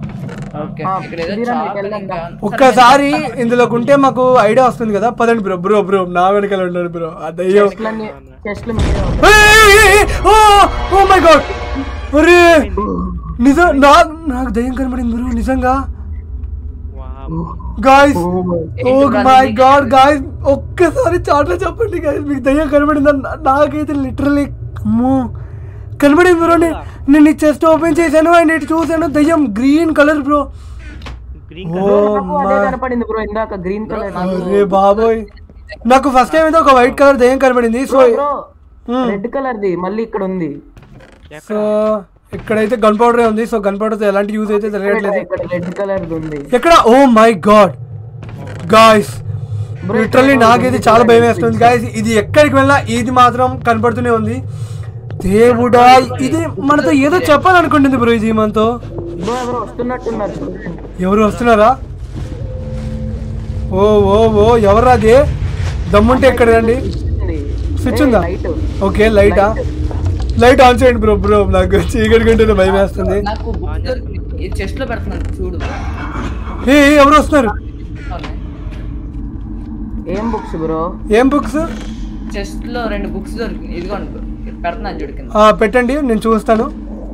ఓకే ఆ, ఇక్కడ ఏదో తీరా చాక్ మీకు వెళ్ళండి. ఇంకా ఒక్కసారి ఇందులోకి ఉంటే మాకు ఐడియా వస్తుంది కదా పదండి బ్రో బ్రో బ్రో నా వెనకాల ఉన్నాడు బ్రో అదయ్యో చెస్ట్లన్నీ చెస్ట్లు మీదే ఉంటాయి. ఓ మై గాడ్ అరే నిజం నా నాకు దయ్యం కనబడింది బ్రో నిజంగా వావ్. గాయస్ ఓ ఏంటి మై brother? గాడ్ గాయస్ ఒక్కసారి చాట్లో చెప్పండి గాయస్ మీకు దయ్యం కనబడిందా నా- నాకైతే లిటరలీ అమ్మో కనబడింది బ్రో నేను నేను ఈ చెస్ట్ ఓపెన్ చేశాను అండ్ ఇటు చూశాను దయ్యం గ్రీన్ కలర్ బ్రో గ్రీన్ ఓ కలర్ నాకు అదే my- కనపడింది బ్రో ఇందాక గ్రీన్ కలర్ అరే బాబోయ్ నాకు ఫస్ట్ టైం అయితే ఒక వైట్ కలర్ దయ్యం కనబడింది so bro Hmm. Red colour ది మళ్ళీ ఇక్కడ ఉంది సో ఇక్కడైతే గన్ పౌడర్ ఉంది సో గన్ పౌడర్ ఎలాంటి యూజ్ అయితే తెలియట్లేదు ఇక్కడ రెడ్ కలర్ ఉంది ఎక్కడ oh my god guys literally నాకైతే చాలా భయం వేస్తుంది గాయస్ ఇది ఎక్కడికి వెళ్ళినా ఇది మాత్రం కనపడుతూనే ఉంది దేవుడా ఇది మనతో ఏదో చెప్పాలనుకుంటుంది బ్రో ఇది మనతో బ్రో ఎవరు వస్తున్నట్టున్నారు చూడండి ఎవరు వస్తున్నారా ఓ ఓ ఓ ఎవరు అది దమ్ముంటే ఎక్కడ రండి ఉంది. స్విచ్ ఏయ్, ఉందా లైట్ ఓకే లైటా లైట్ ఆన్ చేయండి బ్రో బ్రో నాకు చీకటి కంటేనే భయం వేస్తుంది నాకు బుక్ దొరికింది ఈ చెస్ట్ లో పెడుతున్నాను చూడు ఏ ఏ, ఎవరు వస్తున్నారు ఏం బుక్స్ బ్రో ఏం బుక్స్ చెస్ట్ లో రెండు బుక్స్ దొరికింది ఇదిగోండి bro. ఇది పెడుతున్నాను చూడు కింద పెట్టండి నేను చూస్తాను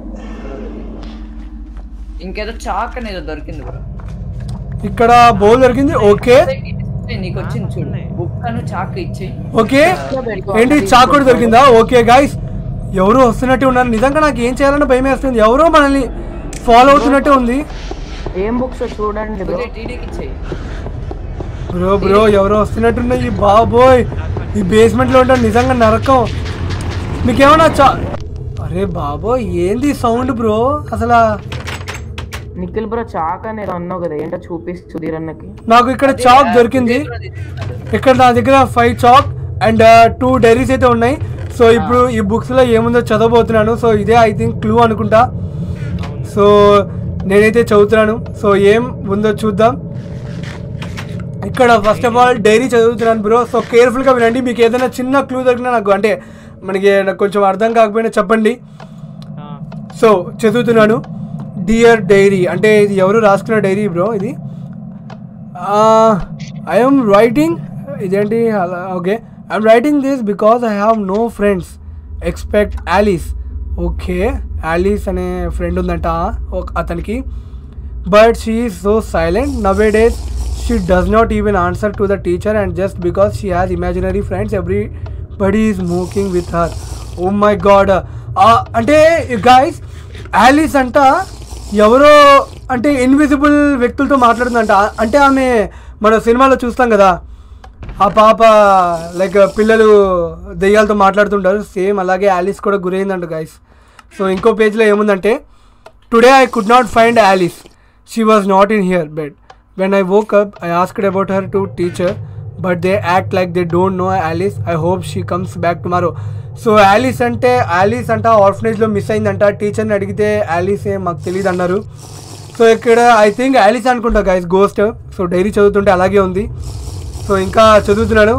ఇంకేదో చాక్ అనేది దొరికింది బ్రో ఇక్కడ బౌల్ దొరికింది ఓకే నీకు వచ్చింది చూడు బుక్ అను చాక్ ఇచ్చి ఓకే ఏంటి చాకుడు దొరికిందా ఓకే గాయస్ ఎవరు వస్తున్నట్టు ఉన్నారు నిజంగా నాకు ఏం చేయాలని భయం వేస్తుంది ఎవరో మనల్ని ఫాలో అవుతున్నట్టే ఉంది ఏం బుక్స్ చూడండి బ్రో టీడీకి ఇచ్చేయి బ్రో బ్రో ఎవరో వస్తున్నట్టున్నాయి ఈ బాబోయ్ ఈ బేస్మెంట్ లో ఉంటారు నిజంగా నరకం మీకేమన్నా చా అరే బాబోయ్ ఏంది సౌండ్ బ్రో అసలు నిఖిల్ బ్రో చాక్ అనేది అన్నావు కదా ఏంటో చూపిస్తు సుధీర్ అన్నకి నాకు ఇక్కడ చాక్ దొరికింది ఇక్కడ నా దగ్గర five chalk and two diaries అయితే ఉన్నాయి సో ఇప్పుడు ఈ బుక్స్ లో ఏముందో చదవబోతున్నాను సో ఇదే ఐ థింక్ క్లూ అనుకుంటా సో నేనైతే చదువుతున్నాను సో ఏం ఉందో చూద్దాం ఇక్కడ ఫస్ట్ ఆఫ్ ఆల్ డైరీ చదువుతున్నాను బ్రో సో కేర్ఫుల్గా వినండి మీకు ఏదైనా చిన్న క్లూ దొరికినా నాకు అంటే మనకి నాకు కొంచెం అర్థం కాకపోయినా చెప్పండి సో చదువుతున్నాను డియర్ డైరీ అంటే ఇది ఎవరు రాసుకున్న డైరీ బ్రో ఇది ఐఎమ్ రైటింగ్ ఇదేంటి అలా okay I'm writing this because I have no friends expect Alice okay Alice అనే ఫ్రెండ్ ఉందంట ఒక- అతనికి but she is so silent nowadays she does not even answer to the teacher and just because she has imaginary friends everybody is mocking with her oh my god అంటే guys Alice అంట ఎవరో అంటే invisible వ్యక్తులతో మాట్లాడుతుందంట అంటే ఆమె మన సినిమాలో చూస్తాం కదా ఆ పాప లైక్ పిల్లలు దెయ్యాలతో మాట్లాడుతుంటారు సేమ్ అలాగే యాలిస్ కూడా గురైందంట గైస్ సో ఇంకో పేజ్లో ఏముందంటే today I could not find Alice she was not in here bed when I woke up I asked about her to teacher but they act like they don't know Alice I hope she comes back tomorrow so Alice అంటే Alice అంట ఆర్ఫనేజ్లో miss అయిందంట టీచర్ని అడిగితే Alice ఏ మాకు తెలియదు అన్నారు so ఇక్కడ ఐ థింక్ యాలిస్ అనుకుంటా గైస్ గోస్ట్ సో డైరీ చదువుతుంటే అలాగే ఉంది సో ఇంకా చదువుతున్నాను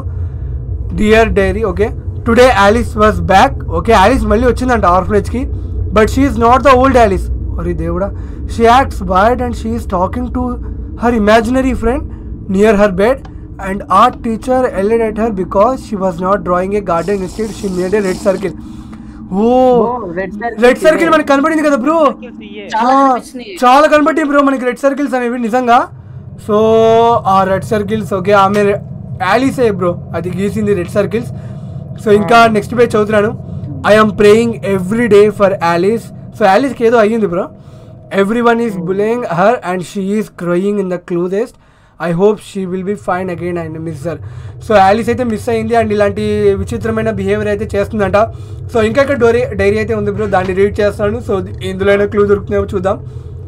dear diary okay today Alice was back okay Alice మళ్ళీ వచ్చిందంట ఆర్ఫనేజ్కి but she is not the old Alice ఒరే దేవుడా she acts weird and she is talking to her imaginary friend near her bed and art teacher yelled at her because she was not drawing a garden instead she made A red circle oh red red circle మనకి కనబడింది కదా bro చాలా ఆ, కనిపించినాయి. చాలా కనబట్టి bro మనకి red circles అనేవి నిజంగా సో ఆ రెడ్ సర్కిల్స్ ఓకే ఆమె యాలీసే బ్రో అది గీసింది రెడ్ సర్కిల్స్ సో ఇంకా నెక్స్ట్ పేజ్ చదువుతున్నాను I'm praying every day for Alice so యాలీస్కి ఏదో అయ్యింది bro everyone is bullying her and she is crying in the closet I hope she will be fine again and miss her so Alice అయితే miss అయింది and ఇలాంటి విచిత్రమైన behaviour అయితే చేస్తుందంట so ఇంకా ఇక్కడ డోరీ డైరీ అయితే ఉంది బ్రో దాన్ని రీడ్ చేస్తాను సో ఇందులో అయినా క్లూ దొరుకుతుందేమో చూద్దాం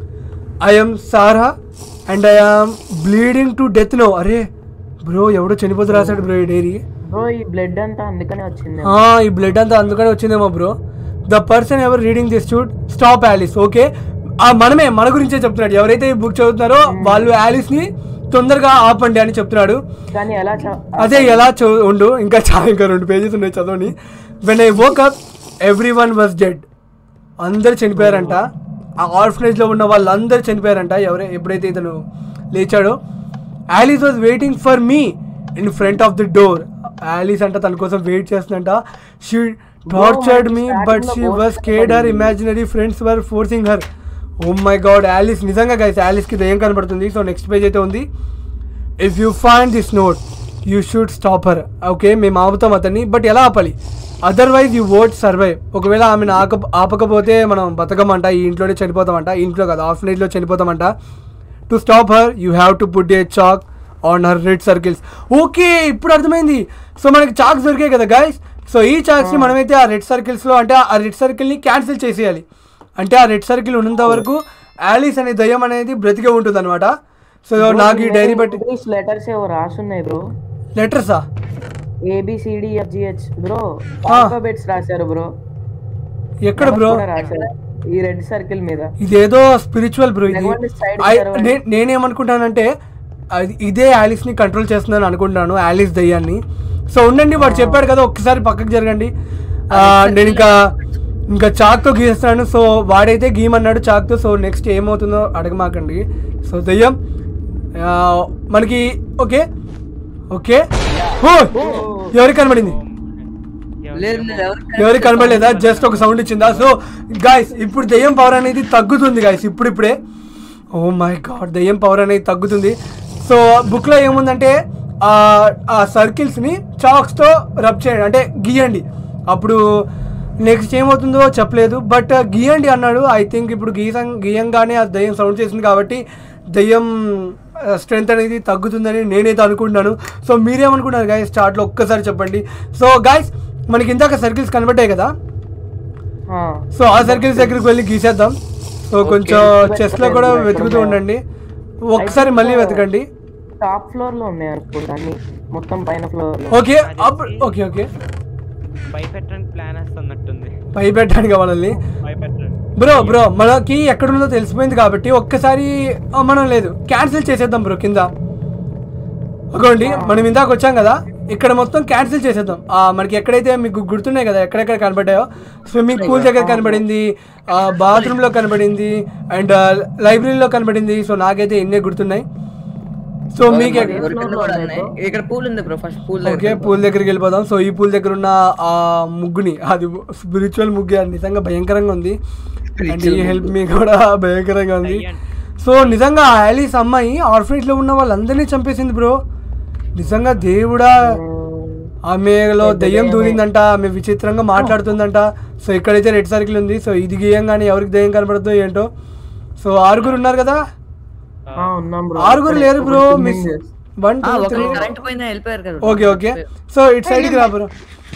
I'm Sara and I'm bleeding to death no అరే బ్రో ఎవడో చనిపోతూ రాశాడు బ్రో ఈ డైరీ బ్రో ఈ బ్లడ్ అంతా అందుకనే వచ్చింది ఆ, ఈ బ్లడ్ అంతా అందుకనే వచ్చిందేమో bro the person ever reading this should stop Alice okay ఆ మనమే మన గురించే చెప్తున్నాడు ఎవరైతే ఈ బుక్ చదువుతున్నారో వాళ్ళు యాలిస్ ని తొందరగా ఆపండి అని చెప్తున్నాడు కానీ ఎలా చ- అదే ఎలా చూ ఉండు ఇంకా చాలా ఇంకా రెండు పేజెస్ ఉన్నాయి చదవని when I woke up everyone was dead అందరు చనిపోయారంట ఆ ఆర్ఫనేజ్లో ఉన్న వాళ్ళందరూ చనిపోయారంట ఎవరే ఎప్పుడైతే ఇతను లేచాడో Alice was waiting for me in front of the door Alice అంట తన కోసం వెయిట్ చేస్తుందంట she tortured me but she was scared her imaginary friends were forcing her oh my god Alice నిజంగా గైస్ యాలిస్కి దయ్యం కనబడుతుంది సో నెక్స్ట్ పేజ్ అయితే ఉంది if you find this note you should stop her okay మేము ఆపుతాం అతన్ని but ఎలా ఆపాలి అదర్వైజ్ యూ వోట్ సర్వైవ్ ఒకవేళ ఆమెను ఆక ఆపకపోతే మనం బతకమంట ఈ ఇంట్లోనే చనిపోతామంట ఈ ఇంట్లో కాదు ఆఫ్నేజ్లో చనిపోతామంట to stop her you have to put a chalk on her red circles okay ఇప్పుడు అర్థమైంది సో మనకి చాక్స్ దొరికాయి కదా గైస్ సో ఈ చాక్స్ని మనమైతే ఆ రెడ్ సర్కిల్స్లో అంటే ఆ రెడ్ సర్కిల్ని క్యాన్సిల్ చేసేయాలి అంటే ఆ రెడ్ సర్కిల్ ఉన్నంత వరకు యాలిస్ అనే దయ్యం అనేది బ్రతికే ఉంటుంది అనమాట సో నాకు ఈ డైరీ బట్టి ఇంగ్లీష్ లెటర్స్ ఏవో రాసున్నాయి బ్రో లెటర్సా ఏబిసిడిఎఫ్జిహెచ్ బ్రో ఆల్ఫాబెట్స్ రాశారు బ్రో ఎక్కడ బ్రో కూడా రాశారు ఈ రెడ్ సర్కిల్ మీద ఇదేదో స్పిరిచువల్ బ్రో ఇది తెగవండి side I- తెరవండి. నే- నేనేమనుకుంటానంటే అది ఇదే యాలిస్ని కంట్రోల్ చేస్తుందని అనుకుంటున్నాను యాలిస్ దయ్యాన్ని సో ఉండండి వాడు చెప్పాడు కదా ఒక్కసారి పక్కకు జరగండి ఆ, నేను ఇంకా ఇంకా చాక్తో గీస్తున్నాను సో వాడైతే గీయమన్నాడు చాక్తో సో నెక్స్ట్ ఏమవుతుందో అడగమాకండి సో దయ్యం ఆ, మనకి ఓకే ఓకే ఓ! ఎవరికి కనబడింది లేదు లేదు ఎవరు ఎవరికి కనబడలేదా జస్ట్ ఒక సౌండ్ ఇచ్చిందా సో గాయస్ ఇప్పుడు దెయ్యం పవర్ అనేది తగ్గుతుంది గాయస్ ఇప్పుడు ఇప్పుడే ఓ మై గాడ్ దెయ్యం పవర్ అనేది తగ్గుతుంది సో బుక్లో ఏముందంటే ఆ ఆ సర్కిల్స్ని చాక్స్తో రబ్ చేయండి అంటే గీయండి అప్పుడు నెక్స్ట్ ఏమవుతుందో చెప్పలేదు బట్ గీయండి అన్నాడు ఐ థింక్ ఇప్పుడు గీసం గీయంగానే ఆ దయ్యం సౌండ్ చేసింది కాబట్టి దయ్యం స్ట్రెంత్ అనేది తగ్గుతుందని నేనైతే అనుకుంటున్నాను సో మీరేమనుకుంటున్నారు గాయస్ చార్ట్లో ఒక్కసారి చెప్పండి సో గాయస్ మనకి ఇందాక సర్కిల్స్ కనబడ్డాయి కదా ఆ, సో ఆ సర్కిల్స్ దగ్గరికి వెళ్ళి గీసేద్దాం సో కొంచెం చెస్లో కూడా వెతుకుతూ ఉండండి ఒకసారి మళ్ళీ వెతకండి టాప్ ఫ్లోర్ లో ఉన్నాయి అనుకుంటా అన్ని మొత్తం పైన ఫ్లోర్ లో ఓకే అప్పుడు ఓకే ఓకే భయపెట్టడానికి ప్లాన్ వేస్తున్నట్టుంది భయపెట్టడానికి వాళ్ళని భయపెట్టండి బ్రో బ్రో మనకి ఎక్కడుందో తెలిసిపోయింది కాబట్టి ఒక్కసారి ఆ, మనం లేదు క్యాన్సిల్ చేసేద్దాం బ్రో కింద ఓకేండి మనం ఇందాక వచ్చాం కదా ఇక్కడ మొత్తం క్యాన్సిల్ చేసేద్దాం ఆ, మనకి ఎక్కడైతే మీకు గుర్తున్నాయి కదా ఎక్కడెక్కడ కనబడ్డాయో స్విమ్మింగ్ పూల్ దగ్గర కనబడింది బాత్రూంలో కనబడింది అండ్ లైబ్రరీలో కనబడింది సో నాకైతే ఎన్నే గుర్తున్నాయి సో మీకు ఎక్క- ఎవరి కింద కూడా ఉన్నాయి ఇక్కడ పూల్ ఉంది bro first pool okay pool దగ్గరికి వెళ్ళిపోదాం సో ఈ పూల్ దగ్గర ఉన్న ఆ ముగ్గుని అది స్పిరిచువల్ ముగ్గు అది నిజంగా భయంకరంగా ఉంది అండ్ ఈ హెల్ప్ మీ కూడా భయంకరంగా ఉంది సో నిజంగా ఆ యాలీస్ అమ్మాయి ఆర్ఫనేజ్ లో ఉన్న వాళ్ళందరినీ చంపేసింది బ్రో నిజంగా దేవుడా ఆమెలో దయ్యం దూరిందంట ఆమె విచిత్రంగా మాట్లాడుతుందంట సో ఇక్కడైతే రెడ్ సర్కిల్ ఉంది సో ఇది గీయంగానే ఎవరికి దయ్యం కనబడుతుందో ఏంటో సో ఆరుగురు ఉన్నారు కదా ఆ, ఉన్నాం బ్రో ఆరుగురు లేరు bro miss one two three ఒకరు కరెంట్ పోయిందా వెళ్ళిపోయారు కదా ఓకే ఓకే సో ఇటు సైడ్కి రా బ్రో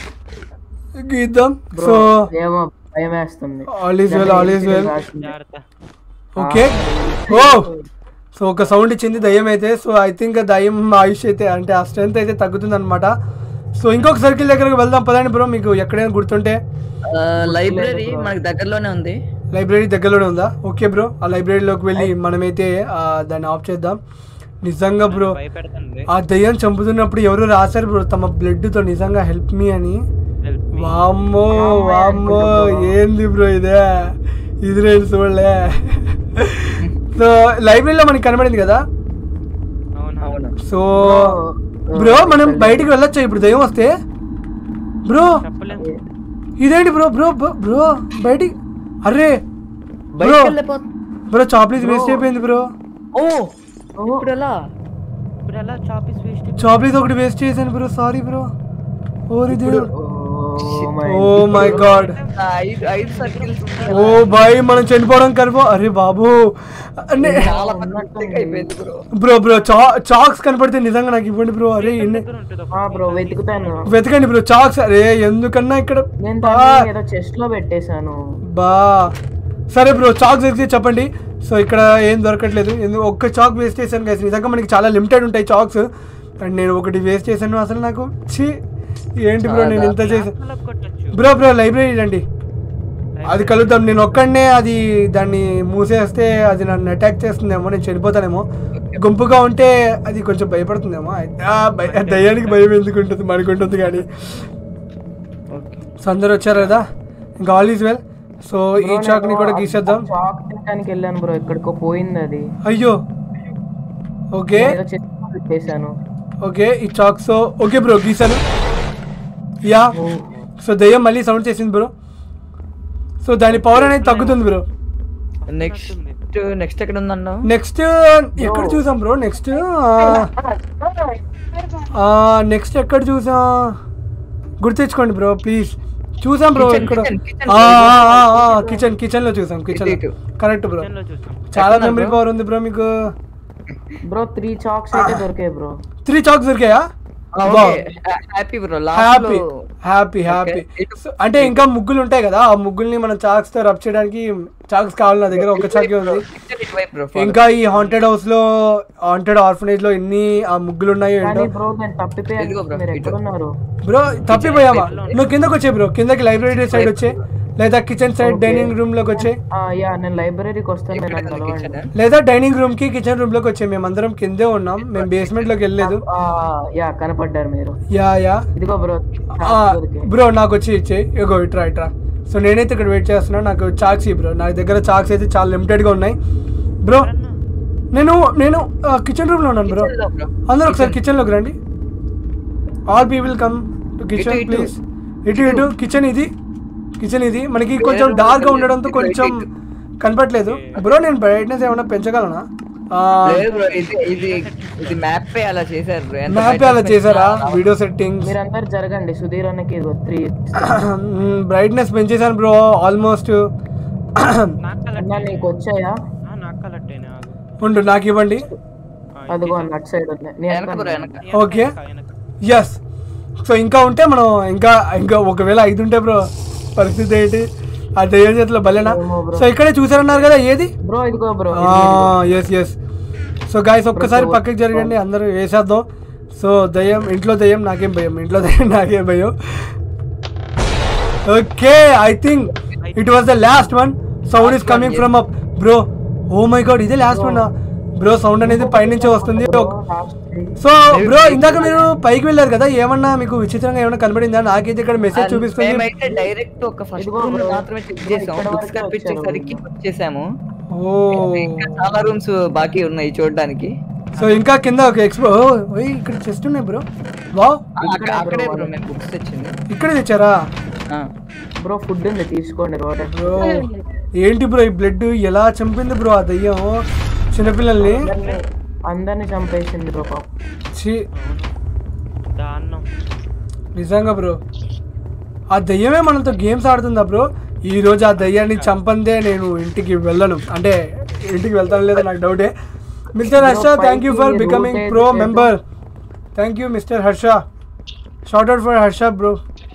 గీద్దాం సో ఏమో భయం వేస్తుంది all is well all is well జాగ్రత్త ఓకే ఓ సో ఒక సౌండ్ ఇచ్చింది దయ్యం అయితే సో ఐ థింక్ దయ్యం ఆయుష్ అయితే అంటే ఆ స్ట్రెంత్ అయితే తగ్గుతుంది అనమాట సో ఇంకొక సర్కిల్ దగ్గరకు వెళ్దాం పదండి బ్రో మీకు ఎక్కడైనా గుర్తుంటే లైబ్రరీ మనకి దగ్గరలోనే ఉంది లైబ్రరీ దగ్గరలోనే ఉందా ఓకే బ్రో ఆ లైబ్రరీలోకి వెళ్ళి మనమైతే ఆ, దాన్ని ఆఫ్ చేద్దాం నిజంగా బ్రో భయపెడుతుంది ఆ దయ్యం చంపుతున్నప్పుడు ఎవరు రాశారు బ్రో తమ బ్లడ్తో నిజంగా హెల్ప్ మీ అని హెల్ప్ మీ వామ్మో వామ్మో ఏంది బ్రో ఇదే ఇది నేను చూడలే సో లైబ్రరీలో మనకి కనబడింది కదా అవునా అవును సో బ్రో మనం బయటికి వెళ్ళొచ్చా ఇప్పుడు దయ్యం వస్తే బ్రో చెప్పలేం ఇదేంటి బ్రో బ్రో బ్రో- బ్రో బయటికి అరే బ్రో బయటికి వెళ్ళిపో బ్రో చాక్లెట్ వేస్ట్ అయిపోయింది బ్రో ఓ ఇప్పుడు ఎలా ఇప్పుడు ఎలా చాపీస్ వేస్ట్ చాక్లెట్ ఒకటి వేస్ట్ చేశాను బ్రో సారీ బ్రో ఓరి దేవుడు oh my oh my god ఐదు ఐదు సర్కిల్స్ ఓ బాయ్ మనం చనిపోవడం కనుకో అరే బాబు నే- చాలా పెద్ద mistake అయిపోయింది బ్రో బ్రో బ్రో చా చాక్స్ కనపడితే నిజంగా నాకు ఇవ్వండి బ్రో అరే ఎన్ని దగ్గర ఉంటుంది ఆ బ్రో వెతుకుతాను వెతకండి బ్రో చాక్స్ అరే ఎందుకన్నా ఇక్కడ నేను బా దాన్ని ఏదో చెస్ట్ లో పెట్టేశాను బా సరే బ్రో చాక్స్ అయితే చెప్పండి సో ఇక్కడ ఏం దొరకట్లేదు ఎందుకు ఒక్క చాక్ వేస్ట్ చేశాను గైస్ నిజంగా మనకి చాలా లిమిటెడ్ ఉంటాయి చాక్స్ అండ్ నేను ఒకటి వేస్ట్ చేశాను అసలు నాకు ఛీ ఏంటి బ్రో నేను ఇంత చేశాను కొట్టచ్చు బ్రో బ్రో లైబ్రరీ రండి అది కలుద్దాం నేను ఒక్కడనే అది దాన్ని మూసేస్తే అది నన్ను అటాక్ చేస్తుందేమో నేను చనిపోతానేమో గుంపుగా ఉంటే అది కొంచెం భయపడుతుందేమో ఆ, భయ- దయ్యానికి భయం ఎందుకు ఉంటుంది మనకు ఉంటుంది కానీ సో అందరు వచ్చారు కదా ఇంకా ఆల్ ఈజ్ వెల్ సో ఈ చాక్ ని కూడా గీసేద్దాం చాక్ తినడానికి వెళ్ళాను బ్రో ఎక్కడికో పోయింది అది అయ్యో ఓకే ఏదో చేసి చేశాను ఓకే ఈ చాక్ సో ఓకే బ్రో గీసాను యా సో దయ్యం మళ్ళీ సౌండ్ చేసింది బ్రో సో దాని పవర్ అనేది తగ్గుతుంది బ్రో నెక్స్ట్ నెక్స్ట్ ఎక్కడ ఉందన్నావు నెక్స్ట్ ఎక్కడ చూసాం బ్రో నెక్స్ట్ నెక్స్ట్ ఎక్కడ చూసాం గుర్తించుకోండి బ్రో ప్లీజ్ చూసాం బ్రో Kitchen, ఇక్కడ kitchen, kitchen. కిచెన్ కిచెన్ లో చూసాం కిచెన్ ఇటు, ఇటు. కరెక్ట్ బ్రో లో చూసాం చాలా ఎక్కడ మెమరీ bro? పవర్ ఉంది బ్రో మీకు బ్రో త్రీ చాక్స్ అయితే దొరికాయి బ్రో త్రీ చాక్స్ దొరికాయా happy bro happy last happy happy ఇటు- అంటే ఇంకా ముగ్గులు ఉంటాయి కదా ఆ ముగ్గుల్ని మనం చాక్స్ తో రబ్ చేయడానికి చాక్స్ కావాలి నా దగ్గర ఒక చాకే ఉంది బ్రో ఇంకా ఈ హాంటెడ్ హౌస్ లో హాంటెడ్ ఆర్ఫనేజ్ లో ఎన్ని ఆ ముగ్గులు ఉన్నాయో కానీ ఏంటో బ్రో నేను తప్పిపోయాను ఇదిగో bro, మీరు ఇటు. ఎక్కడున్నారు బ్రో తప్పిపోయావా నువ్వు కిందకి వచ్చే బ్రో కిందకి లైబ్రరీ సైడ్ వచ్చే లేదా కిచెన్ సైడ్ డైనింగ్ రూమ్ లోకి వచ్చే ఆ, యా నేను లైబ్రరీకి వస్తాను మీరు నన్ను కలవండి లేదా డైనింగ్ రూమ్ కి కిచెన్ రూమ్ లోకి వచ్చే మేమందరం కిందే ఉన్నాం మేము బేస్మెంట్ లోకి వెళ్ళలేదు ఆ, యా కనపడ్డారు మీరు యా యా ఇదిగో బ్రో ఆ, బ్రో నాకు వచ్చి ఇచ్చే ఇగో ఇట్రా ఇట్రా సో నేనైతే ఇక్కడ వెయిట్ చేస్తున్నాను నాకు చాక్స్ బ్రో నా దగ్గర చాక్స్ అయితే చాలా లిమిటెడ్ గా ఉన్నాయి బ్రో నేను నేను కిచెన్ రూమ్ లో ఉన్నాను బ్రో అందరూ ఒకసారి కిచెన్ లోకి రండి all people come to kitchen ఇటు. ప్లీజ్ ఇటు ఇటు కిచెన్ ఇది కిచెన్ ఇది మనకి కొంచెం డార్క్ గా ఉండడంతో కొంచెం కనపట్లేదు బ్రో నేను బ్రైట్నెస్ ఏమైనా పెంచగలనా లేదు బ్రో ఇది ఇది ఇది మ్యాప్ అలా చేశారు bro. ఎంత మ్యాప్ అలా చేశారా వీడియో సెట్టింగ్స్ మీరందరు జరగండి సుధీర్ అన్నకి ఇదిగో త్రీ బ్రైట్నెస్ పెంచేశాను బ్రో ఆల్మోస్ట్ నాకు అన్న కలెక్ట్ నీకు వచ్చాయా నాకు కలెక్ట్ అయినా ఆగు. ఉండు నాకు ఇవ్వండి ఆ, అదిగో అన్నట్ సైడ్ ఉంది నీ వెనక వెనక బ్రో వెనక వెనక, ఓకే. వెనక. ఎస్ సో ఇంకా ఉంటే మనం ఇంకా ఇంకా ఒకవేళ ఐదు ఉంటే బ్రో పరిస్థితి ఏంటి ఆ దయ్యం చేతిలో బలేనా ఏమో bro. సో ఇక్కడే చూసారన్నారు కదా ఏది బ్రో ఇదిగో bro yes yes so guys ఒక్కసారి పక్కకి జరగండి అందరూ వేసేద్దాం సో దయ్యం ఇంట్లో దయ్యం నాకేం భయం ఇంట్లో దయ్యం నాకేం భయం okay I think it was the last one sound is coming from up bro oh my god ఇదే లాస్ట్ వన్ బ్రో సౌండ్ అనేది పైనుంచి వస్తుంది ఒక- సో బ్రో ఇందాక మీరు పైకి వెళ్ళారు కదా ఏమన్నా మీకు విచిత్రంగా ఏమన్నా కనబడిందా నాకైతే ఇక్కడ మెసేజ్ చూపిస్తుంది మేమైతే డైరెక్ట్ ఒక ఫస్ట్ ఇదిగో రూమ్ bro. మాత్రమే చెక్ చేసాం ఇక్కడ బుక్స్ వరకు కనిపించేసరికి వచ్చేసాము ఓ ఇంకా చాలా రూమ్స్ బాకీ ఉన్నాయి చూడడానికి సో ఇంకా కింద ఒక ఎక్స్పో ఓయ్ ఇక్కడ చెస్ట్ ఉన్నాయి బ్రో వావ్ అక్కడ- అక్కడే బ్రో మేము బుక్స్ తెచ్చింది ఇక్కడ తెచ్చారా ఆ. బ్రో ఫుడ్ ఉంది తీసుకోండి రోడ్ బ్రో ఏంటి బ్రో ఈ బ్లడ్ ఎలా చంపింది బ్రో ఆ దయ్యం చిన్నపిల్లల్ని అందరినీ అందరినీ చంపేసింది బ్రో పాపం ఛీ దారుణం నిజంగా బ్రో ఆ దయ్యమే మనతో గేమ్స్ ఆడుతుందా బ్రో ఈ రోజు ఆ దయ్యాన్ని చంపందే నేను ఇంటికి వెళ్ళను అంటే ఇంటికి వెళ్తాను లేదో నాకు డౌటే mister Harsha thank you for becoming pro member thank you mister Harsha shout out for Harsha bro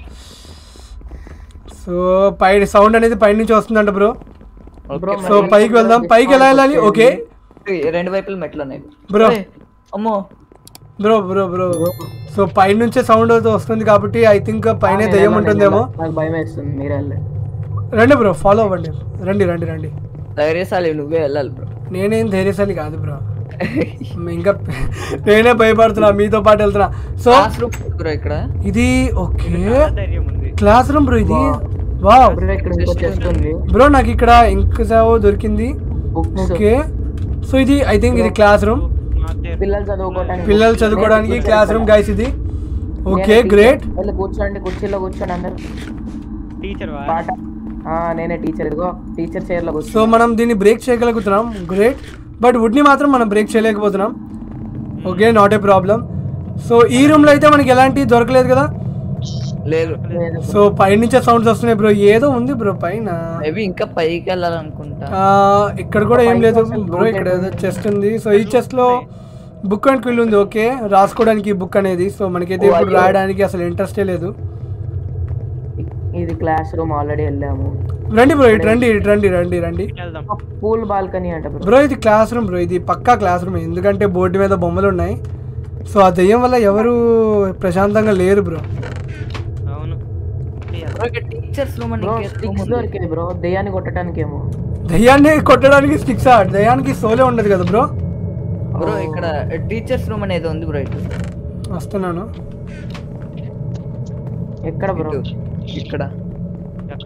so పై సౌండ్ అనేది పై నుంచి వస్తుందంట బ్రో బ్రో సో పైకి వెళ్దాం పైకి ఎలా వెళ్ళాలి ఓకే ఈ రెండు వైపులు మెట్లు ఉన్నాయి బ్రో ఏయ్, అమ్మో బ్రో బ్రో బ్రో సో పై నుంచే సౌండ్ అయితే వస్తుంది కాబట్టి ఐ థింక్ పైన దయ్యం ఉంటుందేమో నాకు భయం వేస్తుంది మీరే వెళ్ళండి రండి బ్రో ఫాలో అవ్వండి రండి రండి రండి ధైర్యశాలి నువ్వే వెళ్ళాలి బ్రో నేనేం ధైర్యశాలి కాదు బ్రో ఇంకా నేనే భయపడుతున్నా మీతో పాటు వెళ్తున్నా సో క్లాస్ రూమ్ బ్రో ఇక్కడ ఇది ఓకే చాలా ధైర్యం ఉంది క్లాస్ రూమ్ బ్రో ఇది వావ్ బ్రో ఇక్కడ ఇంకో చెస్ట్ ఉంది బ్రో నాకు ఇక్కడ ఇంక సావో దొరికింది బుక్స్ ఓకే సో ఇది ఐ థింక్ ఇది క్లాస్ రూమ్ Not there. పిల్లలు చదువుకోవడానికి పిల్లలు చదువుకోవడానికి క్లాస్ రూమ్ గైస్ ఇది ఓకే గ్రేట్ వెళ్ళి కూర్చోండి కుర్చీలో కూర్చోండి అందరు టీచర్ వా పాట ఆ, నేనే టీచర్ ఇదిగో టీచర్ చైర్ లో కూర్చో సో మనం దీన్ని బ్రేక్ చేయగలుగుతున్నాం గ్రేట్ బట్ వుడ్ని మాత్రం మనం బ్రేక్ చేయలేకపోతున్నాం okay not a problem so ఈ రూమ్లో అయితే మనకి ఎలాంటి దొరకలేదు కదా లేదు సో పైనుంచే సౌండ్స్ వస్తున్నాయి బ్రో ఏదో ఉంది బ్రో పైన మేబీ ఇంకా పైకి వెళ్ళాలనుకుంటా ఆ, ఇక్కడ కూడా ఏం లేదు బ్రో ఇక్కడ ఏదో చెస్ట్ ఉంది సో ఈ చెస్ట్ లో బుక్ అండ్ క్విల్ ఉంది ఓకే రాసుకోవడానికి బుక్ అనేది సో మనకైతే ఇప్పుడు రాయడానికి అసలు ఇంట్రెస్టే లేదు ఇది క్లాస్ రూమ్ ఆల్రెడీ వెళ్ళాము రండి బ్రో ఇటు రండి ఇటు రండి రండి రండి వెళ్దాం పూల్ బాల్కనీ అంట బ్రో బ్రో ఇది క్లాస్ రూమ్ బ్రో ఇది పక్కా క్లాస్ రూమ్ ఎందుకంటే బోర్డు మీద బొమ్మలు ఉన్నాయి సో ఆ దెయ్యం వల్ల ఎవరు ప్రశాంతంగా లేరు బ్రో అవును బ్రో ఇక్కడ టీచర్స్ రూమ్ అని బ్రో ఇంకేదో room స్టిక్స్ ఉంది. దొరికాయి బ్రో దెయ్యాన్ని కొట్టడానికి ఏమో దయ్యాన్ని కొట్టడానికి స్టిక్స్ దయ్యానికి సోలే ఉండదు కదా బ్రో బ్రో ఇక్కడ టీచర్స్ రూమ్ అనేది ఉంది బ్రో ఇటు వస్తున్నాను ఎక్కడ బ్రో ఇటు. ఇక్కడ ఎక్కడ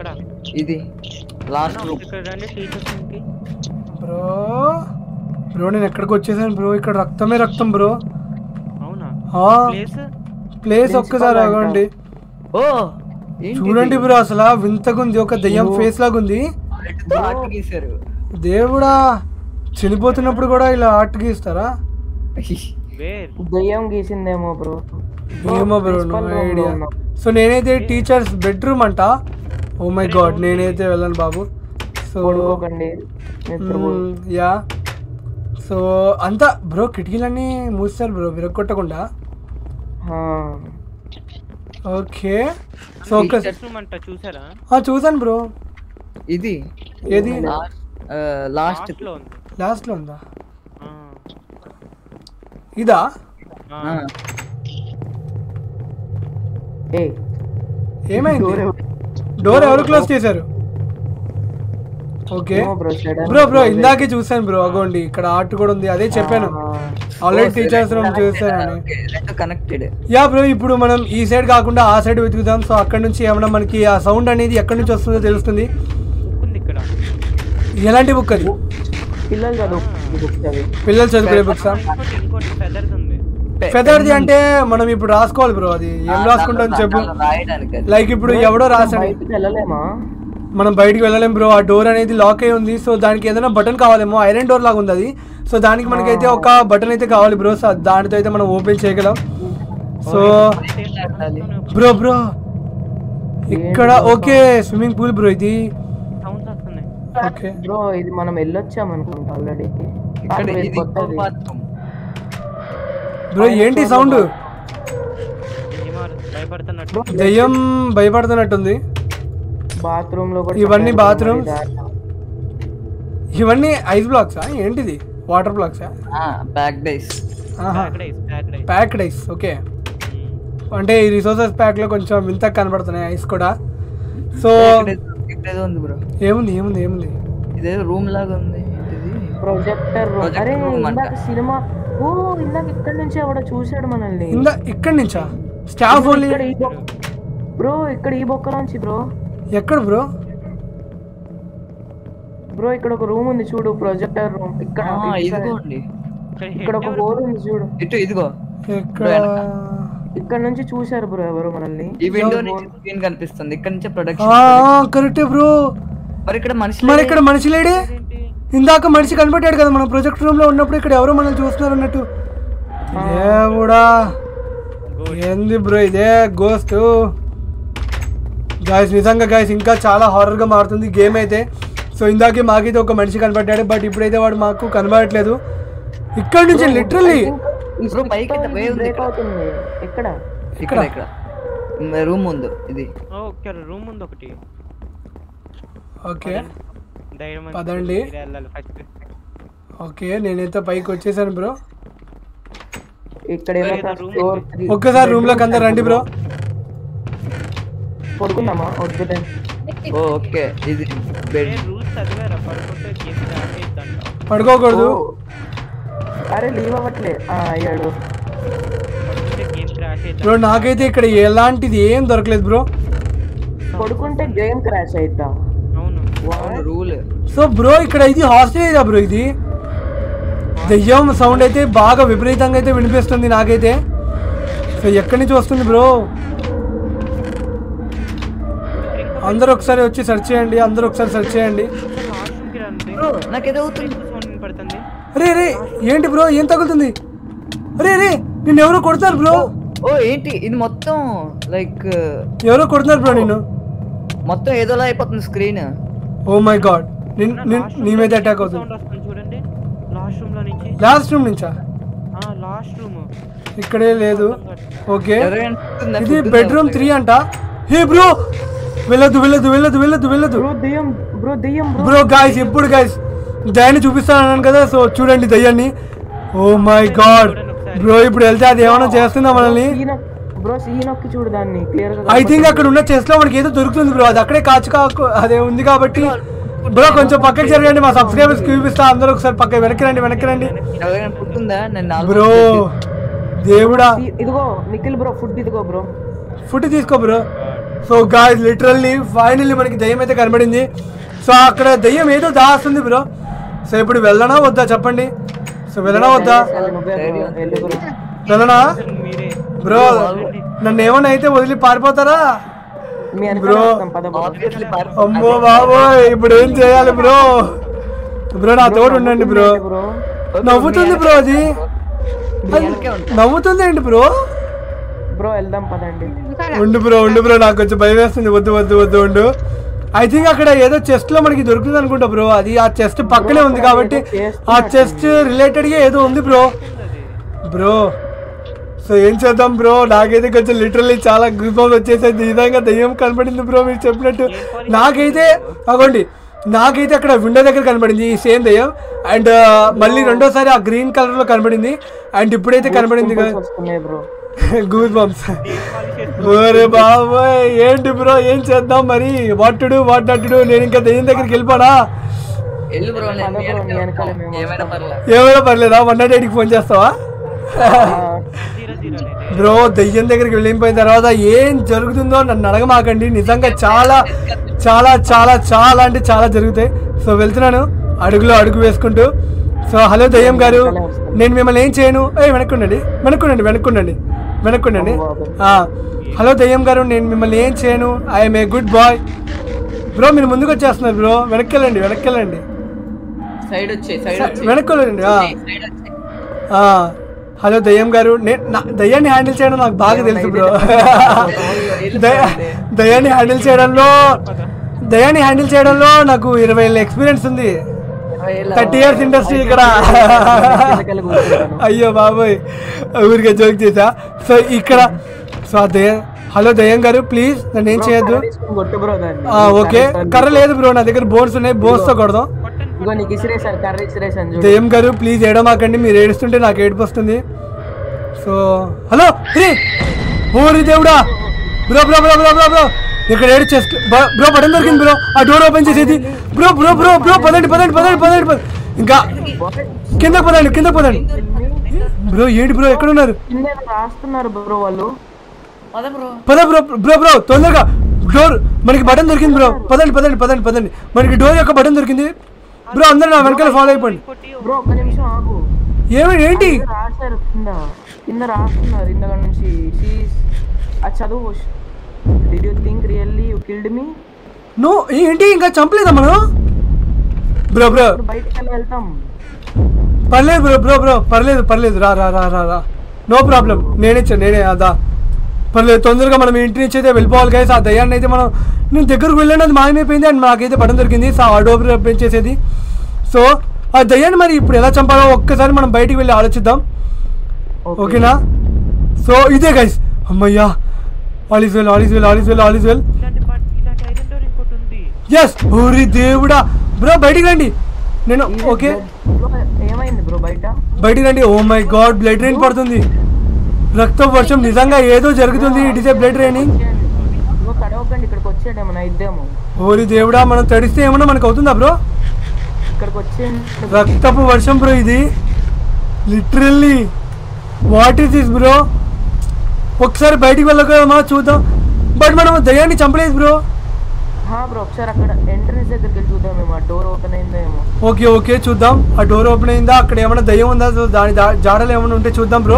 ఎక్కడ ఇది లాస్ట్ రూమ్ ఇక్కడ రండి టీచర్స్ కి బ్రో బ్రో నేను ఎక్కడికి వచ్చేసాను బ్రో ఇక్కడ రక్తమే రక్తం బ్రో అవునా ఆ, ప్లేస్ ప్లేస్ ఒక్కసారి ఆగండి ఓ ఏంటి చూడండి బ్రో అసలు వింతగుంది ఒక దెయ్యం ఫేస్ లాగా ఉంది రెడ్తో ఆర్ట్ గీశారు దేవుడా చనిపోతున్నప్పుడు కూడా ఇలా ఆర్ట్ గీస్తారా వేర్ దయ్యం గీసిందేమో బ్రో ఏమో బ్రో నో ఐడియా సో నేనైతే టీచర్స్ బెడ్రూమ్ అంట ఓ మై గాడ్ నేనైతే వెళ్ళను బాబు సో పడుకోకండి నిద్ర యా సో అంతా బ్రో కిటికీలన్నీ మూస్తారు బ్రో విరగొట్టకుండా ఓకే సో ఒక రూమ్ అంట చూసారా ఆ, చూసాను బ్రో ఇది ఏది లాస్ట్ లాస్ట్ లాస్ట్ లో ఉంది లాస్ట్లో ఉందా ఆ, ఇదా ఆ. ఏ ఏమైంది డోర్ ఎవరు క్లోజ్ చేశారు okay bro sudden bro bro ఇందాకే చూసాను బ్రో అగోండి ఇక్కడ ఆర్ట్ కూడా ఉంది అదే చెప్పాను ఆల్రెడీ టీచర్స్ రూమ్ చూసానని రెండు కనెక్టెడ్ యా బ్రో ఇప్పుడు మనం ఈ సైడ్ కాకుండా ఆ సైడ్ వెతుకుదాం సో అక్కడ నుంచి ఏమన్నా మనకి ఆ సౌండ్ అనేది ఎక్కడి నుంచి వస్తుందో తెలుస్తుంది బుక్ ఉంది ఇక్కడ ఎలాంటి బుక్ అది పిల్లలు చదువు బుక్స్ అవి పిల్లలు చదువుకునే బుక్సా ఇంకోటి ఇంకోటి ఫెదర్స్ ఉంది ఫెదర్ది అంటే మనం ఇప్పుడు రాసుకోవాలి బ్రో అది ఏం రాసుకుంటాం చెప్పు రాయడానికి అది. లైక్ ఇప్పుడు ఎవడో రాసాడు బయటికి వెళ్ళలేమా మనం బయటికి వెళ్ళలేం బ్రో ఆ డోర్ అనేది లాక్ అయి ఉంది సో దానికి ఏదైనా బటన్ కావాలేమో ఐరన్ డోర్ లాగా ఉంది అది సో దానికి మనకైతే ఒక బటన్ అయితే కావాలి బ్రో సో దానితో అయితే మనం ఓపెన్ చేయగలం సో బ్రో బ్రో ఇక్కడ ఓకే స్విమ్మింగ్ పూల్ బ్రో ఇది సౌండ్స్ వస్తున్నాయి ఓకే బ్రో ఇది మనం వెళ్ళొచ్చాం అనుకుంటా ఆల్రెడీ ఇక్కడ ఇది ఇంకో bathroom. బ్రో ఏంటి సౌండ్ ఏమో భయపడుతున్నట్టు దెయ్యం భయపడుతున్నట్టుంది బాత్రూమ్ లో కూడా ఇవన్నీ చెప్పారు bathrooms? మరి దాంట్లో. ఇవన్నీ ఐస్ బ్లాక్సా ఏంటిది వాటర్ బ్లాక్సా ఆ బ్యాక్ డైస్ బ్యాక్ డైస్ బ్యాక్ డైస్ ప్యాక్డ్ ఐస్ ఓకే అంటే ఈ రిసోర్సెస్ ప్యాక్లో కొంచెం వింతగా కనబడుతున్నాయి ఐస్ కూడా సో ఇక్కడేదో ఉంది బ్రో ఏముంది ఏముంది ఏముంది ఇదేదో రూమ్ లాగా ఉంది ఏంటిది ప్రొజెక్టర్ రూమ్ Projector అరే room అంట. ఇందాక సినిమా ఓ ఇందాక ఇక్కడ నుంచి ఎవడో చూసాడు మనల్ని ఇందా ఇక్కడి నుంచా స్టాఫ్ ఓన్లీ ఇక్కడ ఈ బొక్క బ్రో ఇక్కడ ఈ బొక్క నుంచి బ్రో ఎక్కడ బ్రో బ్రో ఇక్కడ ఒక రూమ్ ఉంది చూడు ప్రొజెక్టర్ రూమ్ ఇక్కడ ఆ, ఇటు ఇదిగో side. అండి ఇక్కడ ఒక హోల్ ఉంది చూడు ఇటు ఇదిగో ఎక్కడ ఇక్కడ నుంచి చూశారు బ్రో ఎవరు మనల్ని ఈ విండో నుంచి స్క్రీన్ కనిపిస్తుంది ఇక్కడ నుంచే ఆ, ప్రొడక్షన్ ఆ, కరెక్టే బ్రో మరి ఇక్కడ మనిషి మరి ఇక్కడ మనిషి లేడే ఇందాక మనిషి కనపడ్డాడు కదా మనం ప్రొజెక్ట్ రూమ్ లో ఉన్నప్పుడు ఇక్కడ ఎవరో మనం చూస్తున్నారు అన్నట్టు దేవుడా ఏంది బ్రో ఇదే గోస్ట్ గాయస్ నిజంగా గాయస్ ఇంకా చాలా హారర్ గా మారుతుంది గేమ్ అయితే సో ఇందాకే మాకైతే ఒక మనిషి కనపడ్డాడు బట్ ఇప్పుడైతే వాడు మాకు కనబడట్లేదు ఇక్కడ నుంచి లిటరల్లీ ఈ బ్రో పైకి అయితే way ఉంది బ్రేక్ ఇక్కడ. అవుతుంది ఎక్కడ ఇక్కడ ఇక్కడ రూమ్ ముందు ఇది ఓకే రూమ్ ఉంది ఒకటి ఓకే ధైర్యం అని పదండి. మీరే వెళ్ళాలి ఫస్ట్ ఓకే నేనైతే పైకి వచ్చేసాను బ్రో ఇక్కడ ఏదో room ఫ్లోర్ ఒక్కసారి రూమ్ లోకి అందరు రండి బ్రో పడుకుందామా వద్దులే ఓ ఓకే ఇది బెడ్ రూల్స్ చదివారా పడుకుంటే గేమ్ స్టార్ట్ అయిద్దంట పడుకోకూడదు అరే లీవ్ అవ్వట్లే ఆ, అయ్యాడు పడుకుంటే గేమ్ క్రాష్ అయిద్దాం బ్రో నాకైతే ఇక్కడ ఎలాంటిది ఏం దొరకలేదు బ్రో పడుకుంటే గేమ్ క్రాష్ అయిద్దా అవును రూల్ సో బ్రో ఇక్కడ ఇది హాస్టల్ ఏరియా బ్రో ఇది దెయ్యం సౌండ్ అయితే బాగా విపరీతంగా అయితే వినిపిస్తుంది నాకైతే సో ఎక్కడి నుంచి వస్తుంది బ్రో అందరూ ఒకసారి వచ్చి సెర్చ్ చేయండి అందరూ ఒకసారి సెర్చ్ చేయండి వాష్రూమ్కి రండి బ్రో నాకేదో అవుతుంది సౌండ్ వినపడుతుంది అరే రే ఏంటి బ్రో ఏం తగులుతుంది అరే రే నిన్ను ఎవరో కొడతారు బ్రో ఓ ఏంటి ఇది మొత్తం లైక్ ఎవరో కొడుతున్నారు బ్రో నిన్ను మొత్తం ఏదోలా అయిపోతుంది స్క్రీన్ ఓ మై గాడ్ నీ మీద అటాక్ అవుతుంది సౌండ్ వస్తుంది చూడండి లాస్ట్ రూమ్ లో నుంచి లాస్ట్ రూమ్ నుంచా ఆ లాస్ట్ రూమ్ ఇక్కడే లేదు ఓకే ఎవరైనా చూస్తుందా? ఇది ఫుడ్ బెడ్రూమ్ త్రీ అంట హే బ్రో వెళ్ళదు వెళ్ళదు వెళ్ళదు వెళ్ళదు వెళ్ళదు బ్రో దెయ్యం బ్రో దెయ్యం బ్రో బ్రో గాయస్ ఎప్పుడు గాయస్ దయ్యాన్ని చూపిస్తాను అన్నాను కదా సో చూడండి దయ్యాన్ని ఓ మై గాడ్ బ్రో ఇప్పుడు వెళ్తే అది ఏమైనా చేస్తుందా మనల్ని బ్రో సీ నొక్కి చూడు దాన్ని క్లియర్ గా ఐ థింక్ అక్కడ ఉన్న చెస్ లో మనకి ఏదో దొరుకుతుంది బ్రో అది అక్కడే కాచు కాకు అదే ఉంది కాబట్టి బ్రో కొంచెం పక్కకి జరగండి మా సబ్స్క్రైబర్స్ చూపిస్తా అందరూ ఒకసారి పక్క వెనక్కి రండి వెనక్కి రండి ఎవరైనా పుట్టిందా నేను నాలుగు బ్రో దేవుడా ఇదిగో నిఖిల్ బ్రో ఫుడ్ ఇదిగో బ్రో ఫుడ్ తీసుకో bro so guys literally finally మనకి దయ్యం అయితే కనబడింది సో అక్కడ దయ్యం ఏదో దాస్తుంది బ్రో సో ఇప్పుడు వెళ్ళనా వద్దా చెప్పండి సో వెళ్ళనా వద్దా నువ్వే bro, వెళ్ళు bro. వెళ్ళనా మీరే బ్రో నన్ను ఏమన్నా అయితే వదిలి పారిపోతారా మీ వెనకాల Bro. వస్తాం, పద bro. ఆబ్వియస్లీ అమ్మో బాబోయ్ ఇప్పుడు ఏం చేయాలి బ్రో బ్రో నా తోడు ఉండండి బ్రో bro. నవ్వుతుంది బ్రో అది అది నవ్వుతుంది ఏంటి బ్రో బ్రో వెళ్దాం పదండి ఉండు బ్రో ఉండు బ్రో నాకు కొంచెం భయం వేస్తుంది వద్దు వద్దు వద్దు ఉండు ఐ థింక్ అక్కడ ఏదో చెస్ట్ లో మనకి దొరుకుతుంది అనుకుంటా బ్రో అది ఆ చెస్ట్ పక్కనే ఉంది కాబట్టి ఆ చెస్ట్ రిలేటెడ్ గా ఏదో ఉంది బ్రో బ్రో సో ఏం చేద్దాం బ్రో నాకైతే కొంచెం లిటరల్లీ చాలా గుర్తం వచ్చేసేది ఈ విధంగా దయ్యం కనపడింది బ్రో మీరు చెప్పినట్టు నాకైతే అగోండి నాకైతే అక్కడ విండో దగ్గర కనబడింది ఈ సేమ్ దయ్యం అండ్ మళ్ళీ రెండోసారి ఆ గ్రీన్ కలర్ లో కనబడింది అండ్ ఇప్పుడైతే కనబడింది కదా వస్తున్నాయి బ్రో గూస్ బంప్స్ ఓరే బాబాయ్ ఏంటి బ్రో ఏం చేద్దాం మరి what to do what not to do నేను ఇంకా దెయ్యం దగ్గరికి వెళ్ళిపోనా వెళ్ళు బ్రో నేను మీ పద bro, నీ వెనకాల వెనకాల మేము ఏమైనా పర్లేదు ఏమైనా పర్లేదా వన్ నాట్ ఎయిట్కి ఫోన్ చేస్తావా జీరో జీరో అయితే బ్రో దెయ్యం దగ్గరికి వెళ్ళిపోయిన తర్వాత ఏం జరుగుతుందో నన్ను అడగమాకండి నిజంగా చాలా చాలా చాలా చాలా అంటే చాలా జరుగుతాయి సో వెళ్తున్నాను అడుగులో అడుగు వేసుకుంటూ సో హలో దయ్యం గారు నేను మిమ్మల్ని ఏం చేయను ఏ వెనక్కుండండి వెనక్కుండండి వెనక్కుండండి వెనక్కుండండి ఆ, హలో దయ్యం గారు నేను మిమ్మల్ని ఏం చేయను I'm a good boy bro మీరు ముందుకు వచ్చేస్తున్నారు బ్రో వెనక్కి వెళ్ళండి వెనక్కి వెళ్ళండి సైడ్ వచ్చే సైడ్ వచ్చే వెనక్కి వెళ్ళండి ఆ. సైడ్ వచ్చే ఆ, హలో దయ్యం గారు నేను నా- దయ్యాన్ని హ్యాండిల్ చేయడం నాకు బాగా తెలుసు బ్రో దయ- దయ్యాన్ని హ్యాండిల్ చేయడంలో దయ్యాన్ని హ్యాండిల్ చేయడంలో నాకు ఇరవై ఏళ్ళ ఎక్స్పీరియన్స్ ఉంది థర్టీ ఇయర్స్ ఇండస్ట్రీ ఇక్కడ వెనకాల కూర్చుంటాను. అయ్యో బాబోయ్ ఊరికే జోక్ చేసా సో ఇక్కడ సో ఆ దయ్యం హలో దయ్యం గారు ప్లీజ్ నన్ను ఏం చేయొద్దు తీసుకొని కొట్టు బ్రో దాన్ని ఆ, ఓకే కర్ర లేదు బ్రో నా దగ్గర బోన్స్ ఉన్నాయి బోన్స్తో కొడదాం ఇగో నీకు ఇసిరేసారు కర్ర ఇసిరేసాను చూడు దయ్యం గారు ప్లీజ్ ఏడమాకండి మీరు ఏడుస్తుంటే నాకు ఏడుపు వస్తుంది సో హలో రే ఓరి దేవుడా bro bro bro bro bro bro ఇక్కడ ఏడు చెస్ట్ బ్రో బటన్ దొరికింది బ్రో ఆ డోర్ ఓపెన్ చేసేది బ్రో బ్రో బ్రో బ్రో పదండి పదండి పదండి పదండి పదండి ఇంకా కింద పదండి కింద పదండి బ్రో ఏంటి బ్రో ఎక్కడ ఉన్నారు కింద ఏదో రాస్తున్నారు బ్రో వాళ్ళు పద బ్రో పద బ్రో బ్రో బ్రో తొందరగా డోర్ మనకి బటన్ దొరికింది బ్రో పదండి పదండి పదండి పదండి మనకి డోర్ యొక్క బటన్ దొరికింది బ్రో అందరూ నా వెనకాల ఫాలో అయిపోండి బ్రో ఒక్క నిమిషం ఆగు ఏమి ఏంటి కింద రాశారు కింద కింద రాస్తున్నారు ఇందాక నుంచి షీస్ ఆ చదువు did you think really you killed me no ఏంటి ఇంకా చంపలేదా మనం బ్రో బ్రో బయటికి వెళ్ళి వెళ్తాం పర్లేదు బ్రో బ్రో బ్రో పర్లేదు పర్లేదు రా రా రా రా రా నో ప్రాబ్లం నేనే ఇచ్చాను నేనే అదా పర్లేదు తొందరగా మనం ఇంటి నుంచి అయితే వెళ్ళిపోవాలి గైస్ ఆ దయ్యాన్ని అయితే మనం నేను దగ్గరకు వెళ్ళాను అది మాయమైపోయింది అండ్ నాకైతే బటన్ దొరికింది సో ఆ డోర్ ఓపెన్ చేసేది సో ఆ దయ్యాన్ని మరి ఇప్పుడు ఎలా చంపాలో ఒక్కసారి మనం బయటికి వెళ్ళి ఆలోచిద్దాం ఓకేనా సో ఇదే గైస్ అమ్మయ్యా all is well all is well all is well all is well ఇలాంటి పాట్ ఇలాంటి ఐరన్ డోర్ ఇంకోటి ఉంది ఎస్ ఓరి దేవుడా బ్రో బయటికి రండి నేను ఓకే బ్రో ఏమైంది బ్రో బయట బయటికి రండి oh my god blood rain పడుతుంది రక్తం వర్షం నిజంగా ఏదో జరుగుతుంది it is a blood raining bro తడవకండి ఇక్కడికి వచ్చేయండి ఏమైనా ఇద్దాము ఓరి దేవుడా మనం తడిస్తే ఏమన్నా మనకు అవుతుందా బ్రో ఇక్కడికి వచ్చేయండి రక్తపు వర్షం బ్రో ఇది literally what is this bro ఒకసారి బయటికి వెళ్ళగలమా చూద్దాం బట్ మనం దయ్యాన్ని చంపలేదు బ్రో హా బ్రో ఒకసారి అక్కడ ఎంట్రన్స్ దగ్గరికి వెళ్ళి చూద్దామేమో ఆ డోర్ ఓపెన్ అయిందో ఏమో ఓకే ఓకే చూద్దాం ఆ డోర్ ఓపెన్ అయిందా అక్కడ ఏమైనా దయ్యం ఉందా సో దాని దా- జాడలు ఏమైనా ఉంటే చూద్దాం బ్రో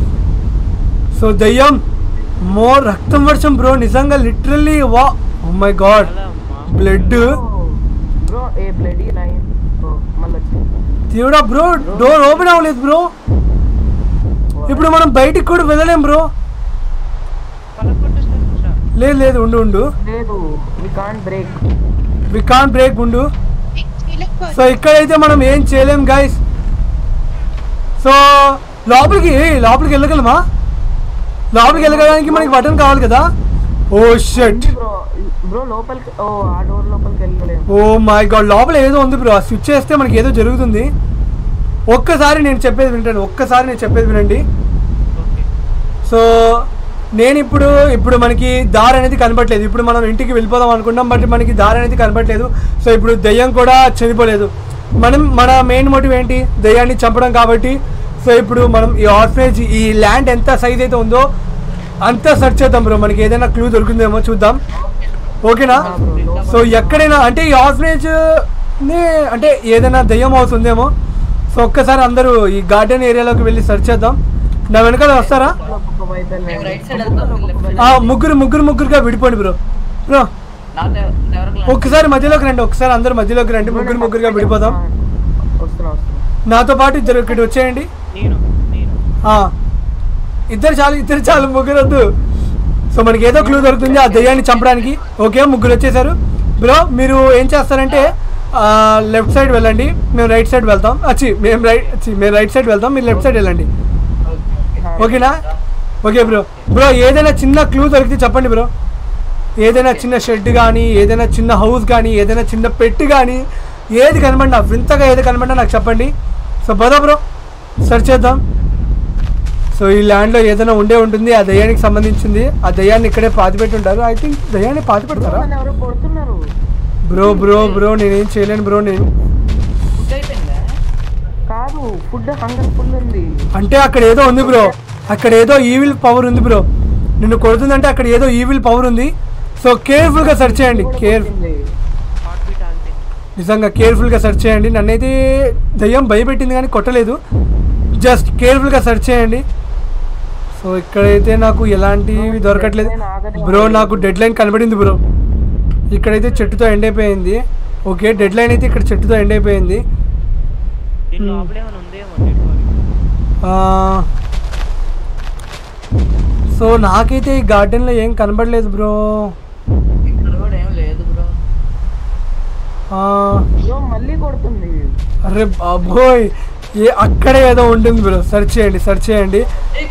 సో దయ్యం మో రక్తం వర్షం బ్రో నిజంగా లిటరల్లీ వా oh my god blood bro a bloody line oh మళ్ళీ వచ్చింది దేవుడా బ్రో డోర్ ఓపెన్ అవ్వలేదు బ్రో ఇప్పుడు మనం బయటికి కూడా వెళ్ళలేం బ్రో పలకొట్టేస్తా లేదు లేదు ఉండు ఉండు లేదు we can't break we can break ఉండు సో ఇక్కడైతే మనం ఏం చేయలేం గైస్ సో లోపలికి ఏ, లోపలికి వెళ్ళగలమా లోపలికి వెళ్ళడానికి మనకి బటన్ కావాలి కదా ఓ షట్ బ్రో బ్రో లోపలికి ఓ ఆ డోర్ లోపలికి వెళ్ళలేము ఓ మై గాడ్ లోపల ఏదో ఉంది బ్రో ఆ స్విచ్ చేస్తే మనకి ఏదో జరుగుతుంది ఒక్కసారి నేను చెప్పేది వింటాను ఒక్కసారి నేను చెప్పేది వినండి సో నేను ఇప్పుడు ఇప్పుడు మనకి దారి అనేది కనపట్లేదు ఇప్పుడు మనం ఇంటికి వెళ్ళిపోదాం అనుకున్నాం బట్ మనకి దారి అనేది కనపట్లేదు సో ఇప్పుడు దయ్యం కూడా చనిపోలేదు మనం మన మెయిన్ మోటివ్ ఏంటి దయ్యాన్ని చంపడం కాబట్టి సో ఇప్పుడు మనం ఈ ఆర్ఫనేజ్ ఈ ల్యాండ్ ఎంత సైజ్ అయితే ఉందో అంతా సెర్చ్ చేద్దాం బ్రో మనకి ఏదైనా క్లూ దొరుకుతుందేమో చూద్దాం ఓకేనా సో ఎక్కడైనా అంటే ఈ ఆర్ఫనేజ్ ని అంటే ఏదైనా దయ్యం హౌస్ ఉందేమో సో ఒక్కసారి అందరూ ఈ గార్డెన్ ఏరియాలోకి వెళ్ళి సెర్చ్ చేద్దాం నా వెనకాల వస్తారా ఒక్కొక్క వైపు మేము వెళ్ళండి. రైట్ సైడ్ వెళ్తాం లెఫ్ట్ ఆ, ముగ్గురు ముగ్గురు ముగ్గురుగా విడిపోండి బ్రో బ్రో నాతో ఎవరికి ఒక్కసారి మధ్యలోకి రండి ఒకసారి అందరు మధ్యలోకి రండి ముగ్గురు ముగ్గురుగా విడిపోదాం వస్తున్నా వస్తున్నా నాతో పాటు ఇద్దరు ఇక్కడ వచ్చేయండి నేను నేను ఆ, ఇద్దరు చాలు ఇద్దరు చాలు ముగ్గురు వద్దు సో మనకి ఏదో క్లూ దొరుకుతుంది ఆ దయ్యాన్ని చంపడానికి ఓకే ముగ్గురు వచ్చేసారు బ్రో మీరు ఏం చేస్తారంటే లెఫ్ట్ సైడ్ వెళ్ళండి మేము రైట్ సైడ్ వెళ్తాం వచ్చి మేము రైట్ ఛీ, మేము రైట్ సైడ్ వెళ్తాం మీరు లెఫ్ట్ సైడ్ వెళ్ళండి ఓకేనా ఓకే బ్రో బ్రో ఏదైనా చిన్న క్లూ దొరికితే చెప్పండి బ్రో ఏదైనా చిన్న షెడ్ కానీ ఏదైనా చిన్న హౌస్ కానీ ఏదైనా చిన్న పెట్టి కానీ ఏది కనబడినా వింతగా ఏది కనబడినా నాకు చెప్పండి సో పదా బ్రో సెర్చ్ చేద్దాం సో ఈ ల్యాండ్లో ఏదైనా ఉండే ఉంటుంది ఆ దయ్యానికి సంబంధించింది ఆ దయ్యాన్ని ఇక్కడే పాతిపెట్టి ఉంటారు ఐ థింక్ దయ్యాన్ని పాతిపెడతారా నన్ను ఎవరో కొడుతున్నారు బ్రో బ్రో బ్రో నేనేం చేయలేను బ్రో నేను ఫుడ్ అయిపోయిందా కాదు ఫుడ్ హంగర్ ఫుల్ ఉంది అంటే అక్కడ ఏదో ఉంది బ్రో అక్కడ ఏదో ఈవిల్ పవర్ ఉంది బ్రో నిన్ను కొడుతుందంటే అక్కడ ఏదో ఈవిల్ పవర్ ఉంది సో కేర్ఫుల్గా సెర్చ్ చేయండి కేర్ ఉంది. హార్ట్ బీట్ ఆగిపోయింది నిజంగా కేర్ఫుల్గా సెర్చ్ చేయండి నన్నైతే దయ్యం భయపెట్టింది కానీ కొట్టలేదు జస్ట్ కేర్ఫుల్గా సెర్చ్ చేయండి సో ఇక్కడైతే నాకు ఎలాంటివి దొరకట్లేదు బ్రో నాకు డెడ్ లైన్ కనబడింది బ్రో ఇక్కడైతే చెట్టుతో ఎండ్ అయిపోయింది ఓకే డెడ్ లైన్ అయితే ఇక్కడ చెట్టుతో ఎండ్ అయిపోయింది దీని లోపల ఏమైనా ఉందేమో నెట్వర్క్ ఆ, సో నాకైతే ఈ గార్డెన్లో ఏం కనబడలేదు బ్రో ఇక్కడ కూడా ఏం లేదు బ్రో ఆ, బ్రో మళ్ళీ కొడుతుంది అరే బాబోయ్ ఏ అక్కడే ఏదో ఉంటుంది బ్రో సెర్చ్ చేయండి సెర్చ్ చేయండి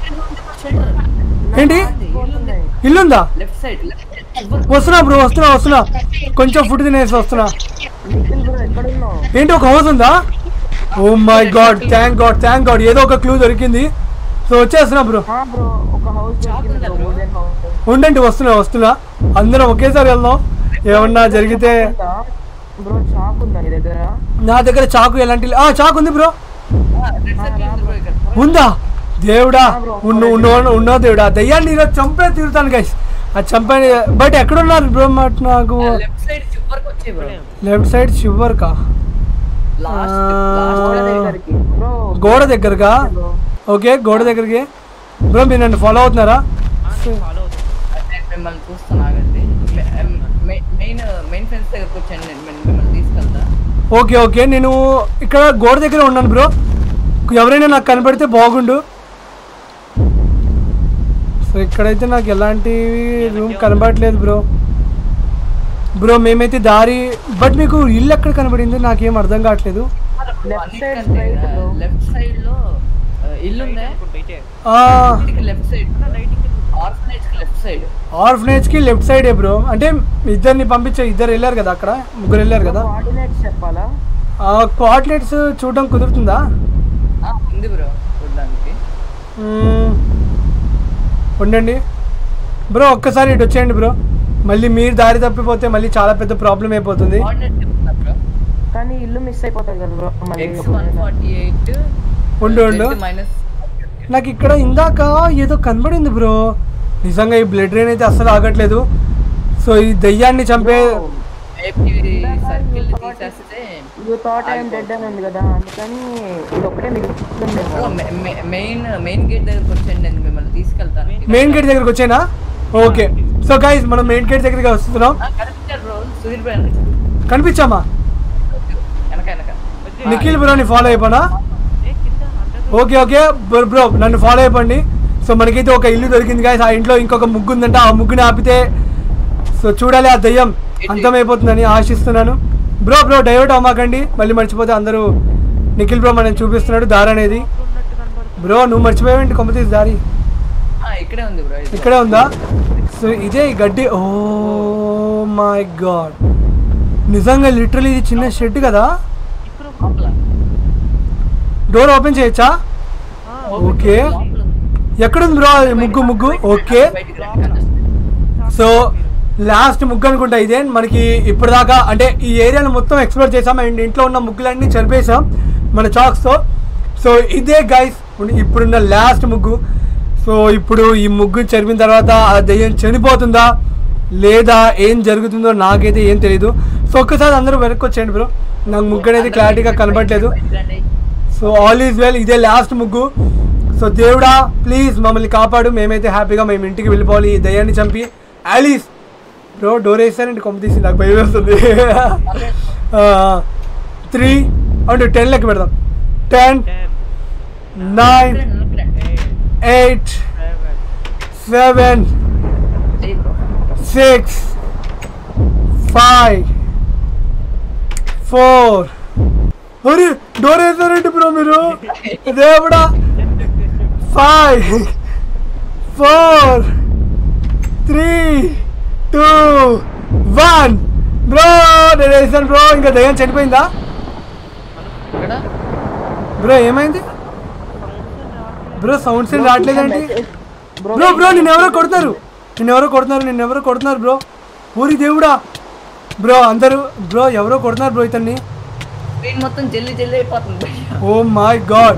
ఏంటి కొడుతున్నాయి. ఇల్లుందా లెఫ్ట్ సైడ్ వస్తున్నా బ్రో వస్తున్నా వస్తున్నా కొంచెం ఫుడ్ తినేసి వస్తున్నా నిఖిల్ బ్రో ఎక్కడున్నావు ఏంటి ఒక హౌస్ ఉందా oh my god thank god thank god ఏదో ఒక క్లూ దొరికింది సో వచ్చేస్తున్నా బ్రో ఆ బ్రో ఒక హౌస్ దొరికింది బ్రో wooden house. ఉండండి వస్తున్నా వస్తున్నా అందరం ఒకేసారి వెళ్దాం ఏమన్నా జరిగితే ఉందా? బ్రో షాప్ ఉందా నీ దగ్గర నా దగ్గర చాకు ఎలాంటి ఆ చాకు ఉంది బ్రో బ్రో ఇక్కడ ఉందా దేవుడా ఉన్న ఉన్న ఉన్న దేవుడా దయ్యాన్ని ఈరోజు చంపే తీరుతాను గైస్ అది చంపని బట్ ఎక్కడున్నారు బ్రో మాట నాకు లెఫ్ట్ సైడ్ చివరికి వచ్చే బ్రో లెఫ్ట్ సైడ్ చివర్ కా లాస్ట్ గోడ ఆ, దగ్గరికి బ్రో గోడ దగ్గరగా ఓకే గోడ దగ్గరికి బ్రో మీరు నన్ను ఫాలో అవుతున్నారా ఫాలో అవుతుంది నేను మిమ్మల్ని చూస్తాను ఆగండి మెయిన్ మెయిన్ ఫెన్స్ దగ్గరకు వచ్చాను నేను మిమ్- మిమ్మల్ని తీసుకెళ్తా ఓకే ఓకే నేను ఇక్కడ గోడ దగ్గర ఉన్నాను బ్రో ఎవరైనా నాకు కనపడితే బాగుండు సో ఇక్కడైతే నాకు ఎలాంటి రూమ్ కనబడట్లేదు బ్రో బ్రో మేమైతే దారి బట్ మీకు ఇల్లు ఎక్కడ కనబడింది నాకేం అర్థం కావట్లేదు left side right bro left side లో ఆ, ఇల్లు ఉందా అనుకుంటా ఇటే లెఫ్ట్ సైడ్ లైటింగ్ ఆర్ఫనేజ్ కి లెఫ్ట్ సైడ్ ఆర్ఫనేజ్కి లెఫ్ట్ సైడే బ్రో అంటే ఇద్దరిని పంపించే ఇద్దరు వెళ్ళారు కదా అక్కడ ముగ్గురు వెళ్ళారు కదా కోఆర్డినేట్స్ చెప్పాలా కోఆర్డినేట్స్ చూడడం కుదురుతుందా ఉంది బ్రో చూడడానికి మ్మ్. ఉండండి బ్రో ఒక్కసారి ఇటు వచ్చేయండి బ్రో మళ్ళీ మీరు దారి తప్పిపోతే మళ్ళీ చాలా పెద్ద ప్రాబ్లం అయిపోతుంది కోఆర్డినేట్ చెప్తున్నా బ్రో కానీ ఇల్లు మిస్ అయిపోతుంది కదా బ్రో మళ్ళీ ఎక్స్ వన్ ఫార్టీ ఎయిట్ ఉండు ఉండు మైనస్ నాకు ఇక్కడ ఇందాక ఏదో కనబడింది బ్రో నిజంగా ఈ బ్లడ్ రైన్ అయితే అస్సలు ఆగట్లేదు సో ఈ దయ్యాన్ని చంపే సర్కిల్ తీసేస్తే యూ థాట్ ఐఎమ్ డెడ్ అని ఉంది కదా అందుకని ఇది ఒకటే మిగులుతుంది మెయిన్ మెయిన్ గేట్ దగ్గరకు వచ్చండి నేను మిమ్మల్ని తీసుకెళ్తాను మెయిన్ గేట్ దగ్గరికి వచ్చేనా ఓకే సో గైస్ మనం మెయిన్ గేట్ దగ్గరికి వస్తున్నాం ఆ, కనిపించారు బ్రో సుధీర్ బ్రో వెనక కనిపించామా వెనక వెనక నిఖిల్ బ్రోని ఫాలో అయిపోనా ఏ కింద under okay okay bro bro నన్ను ఫాలో అయిపోండి సో మనకైతే ఒక ఇల్లు దొరికింది గాయస్ ఆ ఇంట్లో ఇంకొక ముగ్గు ఉందంట ఆ ముగ్గుని ఆపితే సో చూడాలి ఆ దయ్యం అంతమైపోతుందని ఆశిస్తున్నాను బ్రో బ్రో డైవర్ట్ అవ్వమాకండి మళ్ళీ మర్చిపోతే అందరూ నిఖిల్ బ్రో మనం చూపిస్తున్నాడు దారి అనేది ఉన్నట్టు కనబడుతుంది బ్రో నువ్వు మర్చిపోయావేంటి కొమ్మతీసి దారి ఆ, ఇక్కడే ఉంది బ్రో ఇది. ఇక్కడే ఉందా సో ఇదే ఈ గడ్డి ఓ మై గాడ్ నిజంగా లిటరలీ ఇది చిన్న షెడ్ కదా లోపల. డోర్ ఓపెన్ చేయొచ్చా ఓకే లోపల ఉంది. ఎక్కడుంది బ్రో అది ముగ్గు ముగ్గు ఓకే బయటికి రండి, కనిపిస్తుంది. సో లాస్ట్ ముగ్గు అనుకుంటా ఇదే మనకి ఇప్పటిదాకా అంటే ఈ ఏరియాను మొత్తం ఎక్స్ప్లోర్ చేసాం అండ్ ఇంట్లో ఉన్న ముగ్గులన్నీ చనిపేసాం మన చాక్స్తో సో ఇదే గైస్ ఇప్పుడున్న లాస్ట్ ముగ్గు సో సో ఇప్పుడు ఈ ముగ్గురు చనిపోయిన తర్వాత ఆ దెయ్యం చనిపోతుందా లేదా ఏం జరుగుతుందో నాకైతే ఏం తెలియదు సో ఒక్కసారి అందరూ వెనక్కి వచ్చేయండి బ్రో నాకు ముగ్గు అనేది క్లారిటీగా కనబడలేదు సో ఆల్ ఈజ్ వెల్ ఇదే లాస్ట్ ముగ్గు సో దేవుడా ప్లీజ్ మమ్మల్ని కాపాడు మేమైతే హ్యాపీగా మేము ఇంటికి వెళ్ళిపోవాలి ఈ దయ్యాన్ని చంపి ఆలీస్ బ్రో డోర్ వేస్తారండి కొమ్మ తీసి నాకు భయం వేస్తుంది త్రీ అంటే టెన్ లెక్క పెడదాం ten nine eight seven six five four అరే డోర్ వేసారండి బ్రో మీరు దేవుడా five four three two one bro నేను వేసాను బ్రో ఇంకా దయ్యం చనిపోయిందా ఇక్కడ బ్రో ఏమైంది బ్రో సౌండ్స్ ఏం రావట్లేదండి బ్రో బ్రో నిన్ను ఎవరో కొడుతున్నారు నిన్ను ఎవరో కొడుతున్నారు నిన్ను ఎవరో కొడుతున్నారు బ్రో ఊరి దేవుడా బ్రో అందరూ బ్రో ఎవరో కొడుతున్నారు బ్రో ఇతన్ని స్క్రీన్ మొత్తం జల్లి జల్లి అయిపోతుంది భయ్యా. ఓ మై గాడ్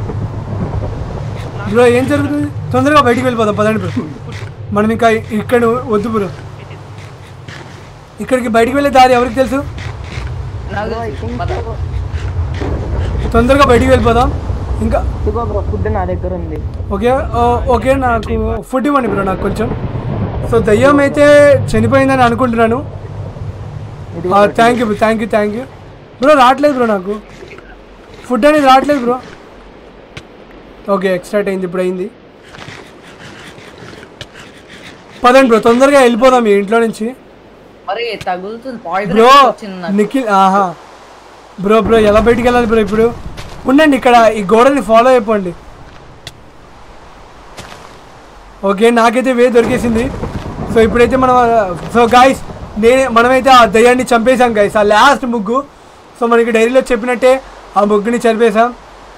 బ్రో ఏం జరుగుతుంది తొందరగా బయటికి వెళ్ళిపోదాం పదండి బ్రో మనం ఇంకా ఇక్కడ వద్దు బ్రో ఇక్కడికి బయటికి వెళ్ళే దారి ఎవరికి తెలుసు నాకు తెలుసు. పద. తొందరగా బయటికి వెళ్ళిపోదాం ఇంకా ఇదిగో బ్రో ఫుడ్ నా దగ్గర ఉంది ఓకే ఓ, ఓకే నాకు ఫుడ్ ఇవ్వండి బ్రో నాకు కొంచెం సో దయ్యం అయితే చనిపోయిందని అనుకుంటున్నాను ఇదిగో thank you thank you thank you bro రావట్లేదు బ్రో నాకు ఫుడ్ అనేది రావట్లేదు బ్రో ఓకే ఎక్స్ట్రాట్ అయింది ఇప్పుడు అయింది పదండి బ్రో తొందరగా వెళ్ళిపోదాం ఈ ఇంట్లో నుంచి మరి తగులుతుంది పాయిజన్ బ్రో వచ్చింది నాకు నిఖిల్ ఆహా బ్రో బ్రో ఎలా బయటికి వెళ్ళాలి బ్రో ఇప్పుడు ఉండండి ఇక్కడ ఈ గోడని ఫాలో అయిపోండి ఓకే నాకైతే వే దొరికేసింది సో ఇప్పుడైతే మనం సో గాయస్ నేనే మనమైతే ఆ దయ్యాన్ని చంపేశాం గాయస్ ఆ లాస్ట్ ముగ్గు సో మనకి డైరీలో చెప్పినట్టే ఆ ముగ్గుని చంపేశాం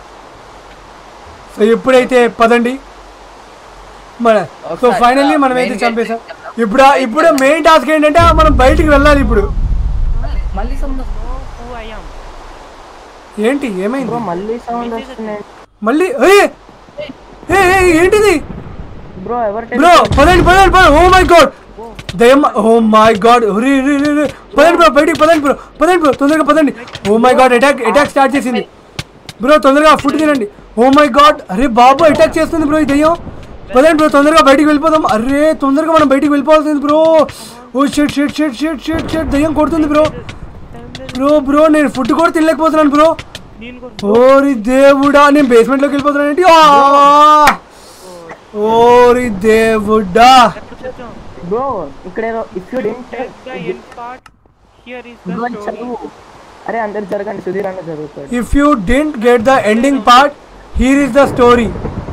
సో ఇప్పుడైతే పదండి మన సో ఒకసారి ఫైనల్లీ ఆ మనం అయితే main చంపేశాం gate చెప్దాం. ఇప్పుడు ఆ- ఇప్పుడు మెయిన్ టాస్క్ ఏంటంటే మనం బయటికి వెళ్ళాలి ఇప్పుడు మళ్ళీ- మళ్ళీ సంబంధం హూ ఐ యామ్ ఏంటి ఏమైంది బ్రో మళ్ళీ సౌండ్ వస్తున్నాయి మళ్ళీ ఏయ్! ఏయ్, ఏయ్, ఏంటిది బ్రో ఎవరు బ్రో పదండి పదండి పదండి ఓ మై గాడ్ దయ్యం ఓ మై గాడ్ రే రే రే రే పదండి బ్రో బయటికి పదండి బ్రో పదండి బ్రో తొందరగా పదండి oh my god attack attack start చేసింది బ్రో తొందరగా ఫుడ్ తినండి ఓ మై గాడ్ అరే బాబు అటాక్ చేస్తుంది బ్రో ఈ దయ్యం పదండి బ్రో తొందరగా బయటికి వెళ్ళిపోదాం అరే తొందరగా మనం బయటికి వెళ్ళిపోవాల్సింది బ్రో ఓ షెట్ షెట్ షెట్ షెట్ షెట్ షెట్ దయ్యం కొడుతుంది బ్రో బ్రో బ్రో నేను ఫుడ్ కూడా తినలేకపోతున్నాను బ్రో నేను కూడా ఓరి దేవుడా నేను బేస్మెంట్లోకి వెళ్ళిపోతున్నాను ఏంటి ఆ! ఓరి దేవుడా చూద్దాం బ్రో ఇక్కడ ఏదో if you don't the end part here is the story చదువు అరే అందరు జరగండి సుధీర్ అన్న జరుగుతాడు if you don't get the ending part here is the story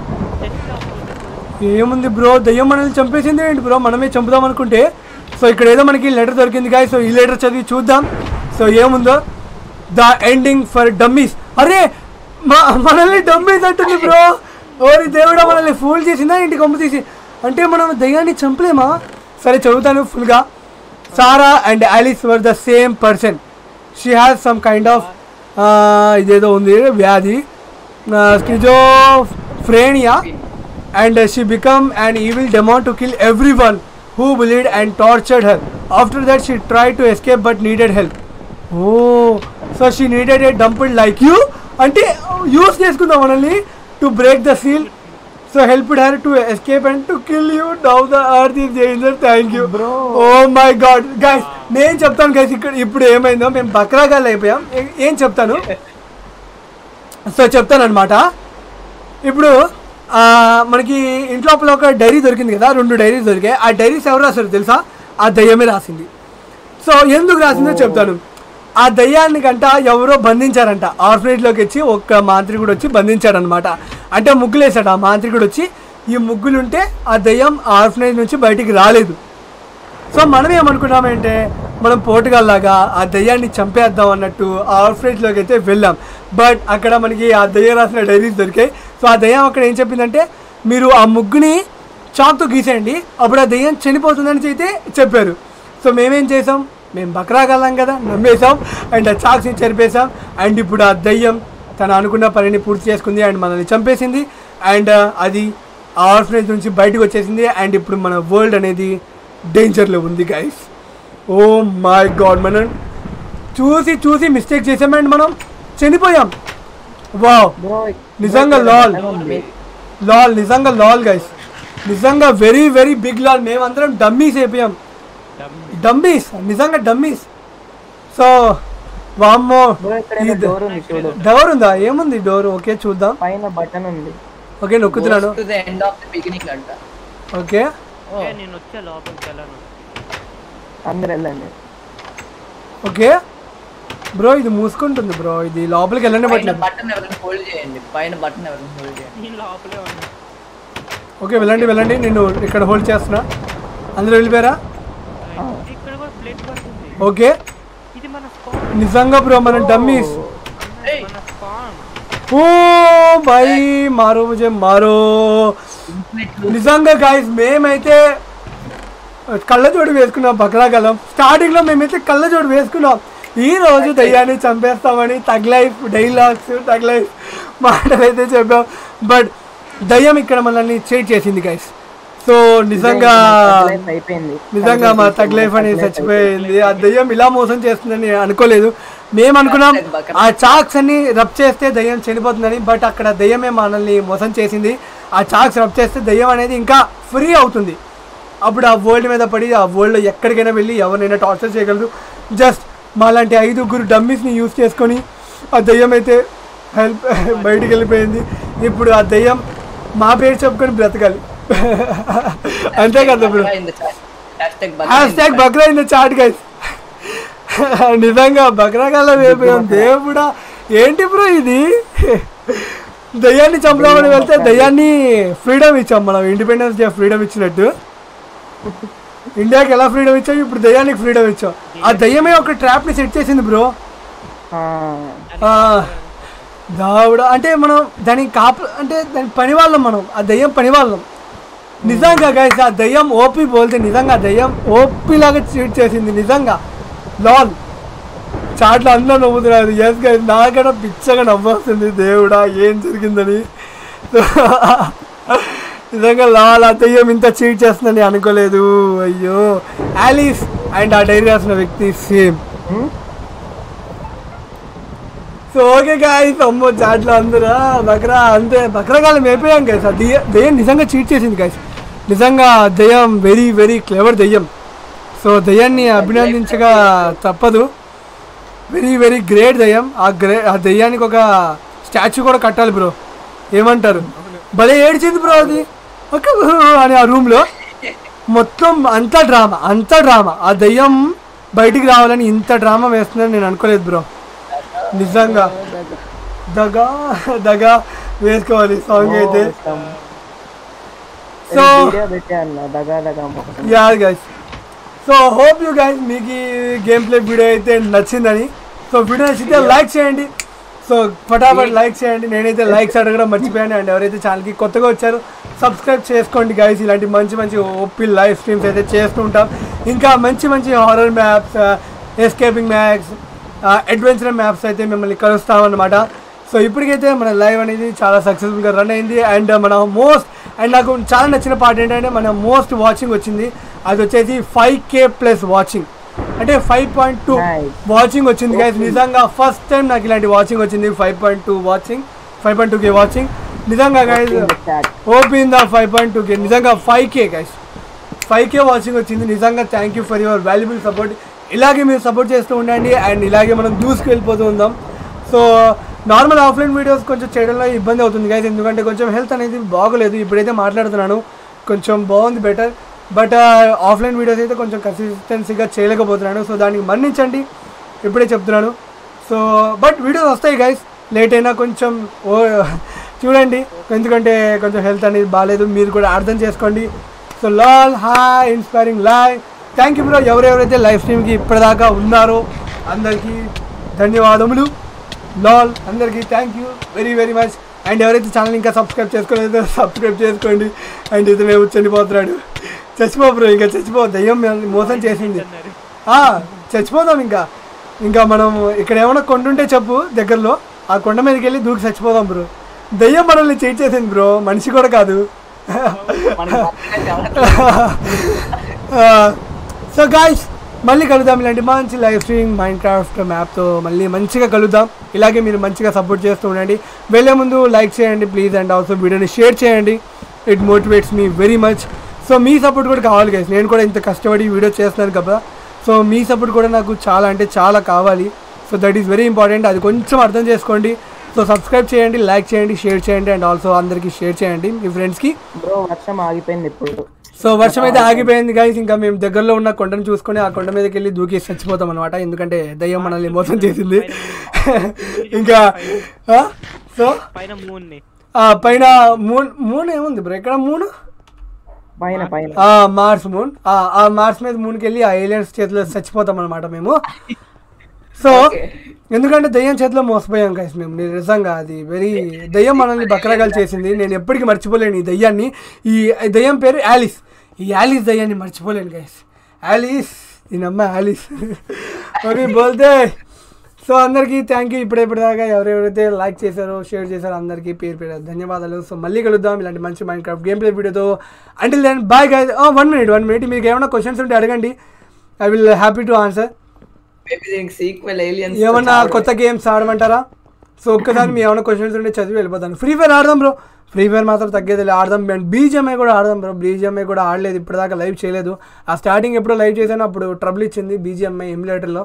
ఏముంది బ్రో దయ్యం మనల్ని చంపేసింది ఏంటి బ్రో మనమే చంపుదాం అనుకుంటే సో ఇక్కడ ఏదో మనకి లెటర్ దొరికింది కాయ సో ఈ లెటర్ చదివి చూద్దాం సో ఏముందో ద ఎండింగ్ ఫర్ డమ్మీస్ అరే మ- మనల్ని డమ్మీస్ అంటుంది బ్రో ఓరి దేవుడా మనల్ని ఫూల్ చేసిందా ఇంటి కొమ్ము తీసి అంటే మనం దయ్యాన్ని చంపలేమా సరే చదువుతాను ఫుల్గా Sara and Alice were the same person she has some kind of ఇదేదో ఉంది వ్యాధి schizophrenia and uh, she became an evil demon to kill everyone who bullied and tortured her. After that, she tried to escape but needed help. Oh, so she needed a dumped like you. అంటే use చేసుకుందాం మనల్ని to break the seal so help her to escape and to kill you though the earth is danger thank you oh my god guys నేను చెప్తాను guys ఇక్కడ ఇప్పుడు ఏమైందో మేము బక్రాగాలు అయిపోయాం ఏ- ఏం చెప్తాను సో చెప్తాను అనమాట ఇప్పుడు ఆ, మనకి ఇంట్లోపల ఒక డైరీ దొరికింది కదా రెండు డైరీస్ దొరికాయి ఆ డైరీస్ ఎవరు రాశారు తెలుసా ఆ దయ్యమే రాసింది సో ఎందుకు రాసిందో చెప్తాను ఆ దయ్యాన్ని కంట ఎవరో బంధించారంట ఆర్ఫనేజ్లోకి వచ్చి ఒక్క మాంత్రికుడు వచ్చి బంధించాడనమాట అంటే ముగ్గులు వేసాడు ఆ మాంత్రికుడు వచ్చి ఈ ముగ్గులు ఉంటే ఆ దయ్యం ఆర్ఫనేజ్ నుంచి బయటికి రాలేదు సో మనం ఏమనుకున్నామంటే మనం పోర్టుగల్ లాగా ఆ దయ్యాన్ని చంపేద్దాం అన్నట్టు ఆ ఆర్ఫరేజ్లోకి అయితే వెళ్ళాం బట్ అక్కడ మనకి ఆ దయ్యం రాసిన డైరీస్ దొరికాయి సో ఆ దయ్యం అక్కడ ఏం చెప్పిందంటే మీరు ఆ ముగ్గుని చాక్తో గీసేయండి అప్పుడు ఆ దయ్యం చనిపోతుందని అయితే చెప్పారు సో మేమేం చేసాం మేము బక్రాగలం కదా నమ్మేసాం అండ్ ఆ చాక్స్ని చెరిపేసాం అండ్ ఇప్పుడు ఆ దయ్యం తను అనుకున్న పనిని పూర్తి చేసుకుంది అండ్ మనల్ని చంపేసింది అండ్ అది ఆ ఆర్ఫనేజ్ నుంచి బయటకు వచ్చేసింది అండ్ ఇప్పుడు మన వరల్డ్ అనేది డేంజర్లో ఉంది గైస్ ఓ మై గాడ్ మనం చూసి చూసి మిస్టేక్ చేసామండి మనం చనిపోయాం వావ్ బ్రో నిజంగా లాల్ లాల్ నిజంగా లాల్ గైస్ నిజంగా వెరీ వెరీ బిగ్ లాల్ మేమందరం డమ్మీస్ అయిపోయాం డమ్మీస్ నిజంగా డమ్మీస్ సో వామ్మో బ్రో ఇక్కడ డోర్ ఉంది చూడు డోర్ ఉందా ఏముంది డోర్ ఓకే చూద్దాం పైన బటన్ ఉంది ఓకే నొక్కుతున్నాను to the end of the beginning అంట ఓకే ఏ, నేను వచ్చే లోపలికి వెళ్ళను అందరు వెళ్ళండి ఓకే బ్రో ఇది మూసుకుంటుంది బ్రో ఇది లోపలికి వెళ్ళండి పైన పట్టలేదు బటన్ ఎవరైనా హోల్డ్ చేయండి పైన బటన్ ఎవరైనా హోల్డ్ చేయండి నేను లోపలే ఉన్నా ఓకే వెళ్ళండి వెళ్ళండి నేను ఇక్కడ హోల్డ్ చేస్తున్నా అందరూ వెళ్ళిపోయారా ఇక్కడ కూడా ప్లేట్ పడుతుంది ఓకే ఇది మన స్పాన్ నిజంగా బ్రో మన డమ్మీస్ మన స్పాన్ ఓ బై మారో ముజే మారో నిజంగా గాయస్ మేమైతే కళ్ళజోడు వేసుకున్నాం బక్రాగలం స్టార్టింగ్ లో మేమైతే కళ్ళజోడు వేసుకున్నాం ఈ రోజు దయ్యాన్ని చంపేస్తామని తగ్ లైఫ్ డైలాగ్స్ తగ్ లైఫ్ మాటలు అయితే చెప్పాం బట్ దయ్యం ఇక్కడ మనల్ని చేట్ చేసింది గైస్ సో నిజంగా లైఫ్ అయిపోయింది నిజంగా మా తగ్ లైఫ్ అనేది చచ్చిపోయింది ఆ దయ్యం ఇలా మోసం చేస్తుందని అనుకోలేదు మేము అనుకున్నాం ఆ చాక్స్ అన్ని రబ్ చేస్తే దయ్యం చనిపోతుందని బట్ అక్కడ దయ్యమే మనల్ని మోసం చేసింది ఆ చాక్స్ రబ్ చేస్తే దయ్యం అనేది ఇంకా ఫ్రీ అవుతుంది అప్పుడు ఆ వరల్డ్ మీద పడి ఆ వరల్డ్లో ఎక్కడికైనా వెళ్ళి ఎవరినైనా టార్చర్ చేయగలదు జస్ట్ మాలాంటి ఐదుగురు డమ్మీస్ని యూజ్ చేసుకొని ఆ దయ్యం అయితే హెల్ప్ బయటికి వెళ్ళిపోయింది ఇప్పుడు ఆ దయ్యం మా పేరు చెప్పుకొని బ్రతకాలి అంతే కదా bro in the chat hashtag hashtag బక్రా ఇన్ ద చాట్ గైస్ నిజంగా బక్రాకాలం అయిపోయాం దేవుడా ఏంటి బ్రో ఇది దయ్యాన్ని చంపదామని వెళ్తే దయ్యాన్ని ఫ్రీడమ్ ఇచ్చాం మనం ఇండిపెండెన్స్ డే ఫ్రీడమ్ ఇచ్చినట్టు ఇండియాకి ఎలా ఫ్రీడమ్ ఇచ్చాం ఇప్పుడు దయ్యానికి ఫ్రీడమ్ ఇచ్చాం ఆ దయ్యమే ఒక ట్రాప్ని సెట్ చేసింది బ్రో ఆ, దావుడా అంటే మనం దానికి కాప అంటే దాని పని వాళ్ళం మనం ఆ దయ్యం పని వాళ్ళం నిజంగా గైస్ ఆ దయ్యం ఓపీ పోలితే నిజంగా ఆ దయ్యం ఓపీ లాగా చీట్ చేసింది నిజంగా లాల్ చాట్లో అందరూ నవ్వుతున్నారు ఎస్ గైస్ నాకన్నా పిచ్చగా నవ్వొస్తుంది దేవుడా ఏం జరిగిందని నిజంగా లాల్ ఆ దయ్యం ఇంత చీట్ చేస్తుందని అనుకోలేదు అయ్యో ఆలిస్ అండ్ ఆ డైరీ రాసిన వ్యక్తి సేమ్ సో ఓకే గాయస్ అమ్మో చాట్లో అందరూ బక్రా అంతే బక్రకాలం అయిపోయాం గైస్ ఆ దెయ్యం దెయ్యం నిజంగా చీట్ చేసింది గైస్ నిజంగా దెయ్యం వెరీ వెరీ క్లెవర్ దెయ్యం సో దెయ్యాన్ని అభినందించగా తప్పదు వెరీ వెరీ గ్రేట్ దెయ్యం ఆ గ్రే ఆ దెయ్యానికి ఒక స్టాచ్యూ కూడా కట్టాలి బ్రో ఏమంటారు భలే ఏడ్చింది బ్రో అది ఓకే అని ఆ రూమ్లో మొత్తం అంతా డ్రామా అంతా డ్రామా ఆ దెయ్యం బయటికి రావాలని ఇంత డ్రామా వేస్తుందని నేను అనుకోలేదు బ్రో నిజంగా దగా దగా వేసుకోవాలి సాంగ్ అయితే సో వీడియో పెట్టా అన్న దగా దగా మొత్తం yeah guys so hope you guys మీకు ఈ గేమ్ ప్లే వీడియో అయితే నచ్చిందని సో వీడియో నచ్చితే లైక్ చేయండి సో ఫటాఫట్ లైక్ చేయండి నేనైతే లైక్స్ అడగడం మర్చిపోయాను అండ్ ఎవరైతే ఛానల్కి కొత్తగా వచ్చారో సబ్స్క్రైబ్ చేసుకోండి గైస్ ఇలాంటి మంచి మంచి ఓపీ లైవ్ స్ట్రీమ్స్ అయితే చేస్తూ ఉంటాం ఇంకా మంచి మంచి horror maps escaping maps adventure maps అయితే మిమ్మల్ని కలుస్తామన్నమాట సో ఇప్పటికైతే మన లైవ్ అనేది చాలా సక్సెస్ఫుల్గా రన్ అయింది అండ్ మన మోస్ట్ అండ్ నాకు చాలా నచ్చిన పార్ట్ ఏంటంటే మన మోస్ట్ వాచింగ్ వచ్చింది అది వచ్చేసి ఫైవ్ కే ప్లస్ వాచింగ్ అంటే five point two Nice. Watching వచ్చింది గైస్ నిజంగా ఫస్ట్ టైం నాకు ఇలాంటి వాచింగ్ వచ్చింది five point two watching five point two K watching నిజంగా guys chat open the five point two K నిజంగా five K guys five K watching వచ్చింది నిజంగా thank you for your valuable support ఇలాగే మీరు support చేస్తూ ఉండండి and ఇలాగే మనం దూసుకు వెళ్ళిపోతూ ఉందాం సో నార్మల్ ఆఫ్లైన్ వీడియోస్ కొంచెం చేయడంలో ఇబ్బంది అవుతుంది గైస్ ఎందుకంటే కొంచెం హెల్త్ అనేది బాగోలేదు ఇప్పుడైతే మాట్లాడుతున్నాను కొంచెం బాగుంది బెటర్ బట్ ఆఫ్లైన్ వీడియోస్ అయితే కొంచెం కన్సిస్టెన్సీగా చేయలేకపోతున్నాను సో దానికి మన్నించండి ఇప్పుడే చెప్తున్నాను సో బట్ వీడియోస్ వస్తాయి గైస్ లేట్ అయినా కొంచెం ఓ చూడండి ఎందుకంటే కొంచెం హెల్త్ అనేది బాగాలేదు మీరు కూడా అర్థం చేసుకోండి so lol hi inspiring live thank you bro ఎవరెవరైతే లైవ్ స్ట్రీమ్కి ఇప్పటిదాకా ఉన్నారో అందరికీ ధన్యవాదములు లాల్ అందరికీ thank you very very much and ఎవరైతే ఛానల్ ఇంకా సబ్స్క్రైబ్ చేసుకోలేదో సబ్స్క్రైబ్ చేసుకోండి అండ్ ఇతనే చనిపోతున్నాడు చచ్చిపో బ్రో ఇంకా చచ్చిపో దయ్యం మనల్ని మోసం చేసింది ఆ, చచ్చిపోదాం ఇంకా ఇంకా మనం ఇక్కడ ఏమైనా కొండ ఉంటే చెప్పు దగ్గరలో ఆ కొండ మీదకి వెళ్ళి దూకి చచ్చిపోదాం బ్రో దయ్యం మనల్ని చేయి చేసింది బ్రో మనిషి కూడా కాదు మనకి బతకడం చాలా సో గాయస్ మళ్ళీ కలుద్దాం ఇలాంటి మంచి లైవ్ స్ట్రీమింగ్ మైండ్ క్రాఫ్ట్ మ్యాప్తో మళ్ళీ మంచిగా కలుద్దాం ఇలాగే మీరు మంచిగా సపోర్ట్ చేస్తూ ఉండండి వెళ్ళే ముందు లైక్ చేయండి ప్లీజ్ అండ్ ఆల్సో వీడియోని షేర్ చేయండి it motivates me very much so మీ సపోర్ట్ కూడా కావాలి గైస్ నేను కూడా ఇంత కష్టపడి వీడియో చేస్తున్నాను కదా సో మీ సపోర్ట్ కూడా నాకు చాలా అంటే చాలా కావాలి so that is very important అది కొంచెం అర్థం చేసుకోండి సో సబ్స్క్రైబ్ చేయండి లైక్ చేయండి షేర్ చేయండి అండ్ ఆల్సో అందరికీ షేర్ చేయండి మీ ఫ్రెండ్స్కి బ్రో వర్షం ఆగిపోయింది ఇప్పుడు సో వర్షం అయితే ఆగిపోయింది గైస్ ఇంకా మేము దగ్గరలో ఉన్న కొండను చూసుకొని ఆ కొండ మీదకి వెళ్ళి దూకి చచ్చిపోతాం అనమాట ఎందుకంటే దయ్యం మనల్ని మోసం చేసింది ఇంకా ఆ? సో పైన మూన్ ని ఆ పైన మూన్ మూన్ ఏముంది బ్రో ఎక్కడ మూన్ పైన పైన ఆ మార్స్ మూన్ ఆ ఆ మార్స్ మీద మూన్కి వెళ్ళి ఆ ఏలియన్స్ చేతిలో చచ్చిపోతాం అనమాట మేము సో ఎందుకంటే దయ్యం చేతిలో మోసపోయాం గైస్ మేము నేను నిజంగా అది వెరీ దయ్యం మనల్ని బక్రగాలు చేసింది నేను ఎప్పటికీ మర్చిపోలేను ఈ దయ్యాన్ని ఈ ఈ దయ్యం పేరు యాలిస్ ఈ యాలిస్ దయ్యాన్ని మర్చిపోలేను గైస్ యాలిస్ దీనమ్మ యాలిస్ మరి బోల్తే సో అందరికీ థ్యాంక్ యూ ఇప్పుడెప్పటిదాకా ఎవరెవరైతే లైక్ చేశారో షేర్ చేశారో అందరికీ పేరు పేరు ధన్యవాదాలు సో మళ్ళీ కలుద్దాం ఇలాంటి మంచి మైండ్ క్రాఫ్ట్ గేమ్ ప్లే వీడియోతో until then bye guys one minute one minute మీకు ఏమైనా క్వశ్చన్స్ ఉంటే అడగండి I will happy to answer maybe దీనికి సీక్వెల్ ఏలియన్స్ ఏమన్నా కొత్త గేమ్స్ ఆడమంటారా సో ఒక్కసారి మీ ఏమైనా క్వశ్చన్స్ ఉంటే చదివి వెళ్ళిపోతాను ఫ్రీ ఫైర్ ఆడదాం బ్రో ఫ్రీ ఫైర్ మాత్రం తగ్గేది లేదు ఆడదాం అండ్ బీజిఎంఐ కూడా ఆడదాం బ్రో బీజిఎంఐ కూడా ఆడలేదు ఇప్పటిదాకా లైవ్ చేయలేదు ఆ స్టార్టింగ్ ఎప్పుడో లైవ్ చేశాను అప్పుడు ట్రబుల్ ఇచ్చింది బీజిఎంఐ ఎమ్యులేటర్లో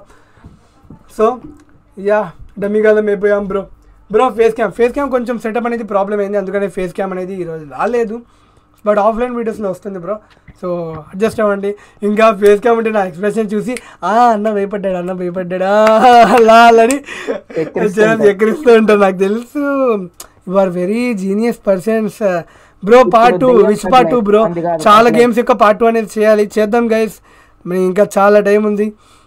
సో యా డమ్మీ కాలం అయిపోయాం bro bro face cam face cam కొంచెం సెటప్ అనేది ప్రాబ్లం అయింది అందుకనే ఫేస్ క్యామ్ అనేది ఈరోజు రాలేదు బట్ ఆఫ్లైన్ వీడియోస్లో వస్తుంది బ్రో సో అడ్జస్ట్ అవ్వండి ఇంకా ఫేస్ క్యామ్ ఉంటే నా ఎక్స్ప్రెషన్ చూసి ఆ అన్న భయపడ్డాడు అన్న భయపడ్డాడా లాలని ఎక్కిరిస్తూ ఉంటాను నాకు తెలుసు you are very genius persons bro part two which part two bro అది కాదు, చాలా గేమ్స్ యొక్క పార్ట్ టూ అనేది చేయాలి చేద్దాం గైస్ ఇంకా చాలా టైం ఉంది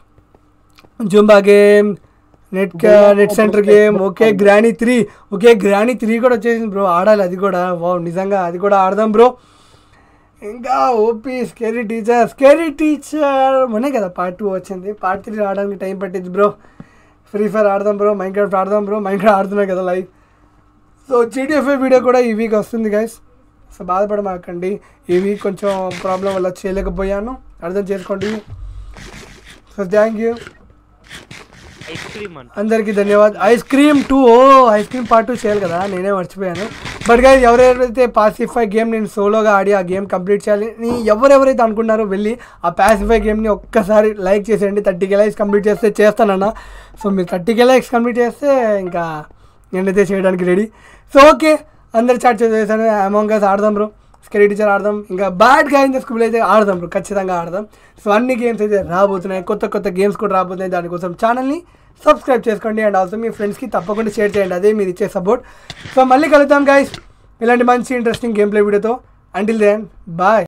zumba game net net center game okay granny three okay granny three కూడా వచ్చేసింది బ్రో ఆడాలి అది కూడా వావ్ నిజంగా అది కూడా ఆడదాం బ్రో ఇంకా OP scary teacher scary teacher మొన్నే కదా పార్ట్ టూ వచ్చింది పార్ట్ త్రీ ఆడడానికి టైం పట్టింది బ్రో ఫ్రీ ఫైర్ ఆడదాం బ్రో మైండ్ క్రాఫ్ట్ ఆడదాం బ్రో మైండ్ క్రాఫ్ట్ ఆడుతున్నాయి కదా లైవ్ సో జీటీఎఫ్ఐ వీడియో కూడా ఈ వీక్ వస్తుంది గైస్ సో బాధపడమాకండి ఈ వీక్ కొంచెం ప్రాబ్లం వల్ల చేయలేకపోయాను అర్థం చేసుకోండి so thank you ice cream అంట అందరికీ ధన్యవాదాలు ice cream two oh ice cream part two చేయాలి కదా నేనే మర్చిపోయాను బట్ గా ఎవరెవరైతే పాసిఫై గేమ్ నేను సోలోగా ఆడి ఆ గేమ్ కంప్లీట్ చేయాలి నీ ఎవరెవరైతే అనుకున్నారో వెళ్ళి ఆ పాసిఫై గేమ్ని ఒక్కసారి లైక్ చేసేయండి థర్టీ కే లైక్స్ కంప్లీట్ చేస్తే చేస్తానన్న సో మీరు థర్టీ కే లైక్స్ కంప్లీట్ చేస్తే ఇంకా నేనైతే చేయడానికి రెడీ సో ఓకే అందరు చాట్ చేసేసాను అమాంగ్ అస్ ఆడదాం బ్రో స్కెరీ టీచర్ ఆడదాం ఇంకా బ్యాడ్ గా ఇన్ ద స్కూల్ అయితే ఆడదాం బ్రో ఖచ్చితంగా ఆడదాం సో అన్ని గేమ్స్ అయితే రాబోతున్నాయి కొత్త కొత్త గేమ్స్ కూడా రాబోతున్నాయి దానికోసం ఛానల్ని సబ్స్క్రైబ్ చేసుకోండి అండ్ ఆల్సో మీ ఫ్రెండ్స్కి తప్పకుండా షేర్ చేయండి అదే మీరు ఇచ్చే సపోర్ట్ సో మళ్ళీ కలుద్దాం గైస్ ఇలాంటి మంచి ఇంట్రెస్టింగ్ గేమ్ ప్లే వీడియోతో అంటిల్ దెన్ బాయ్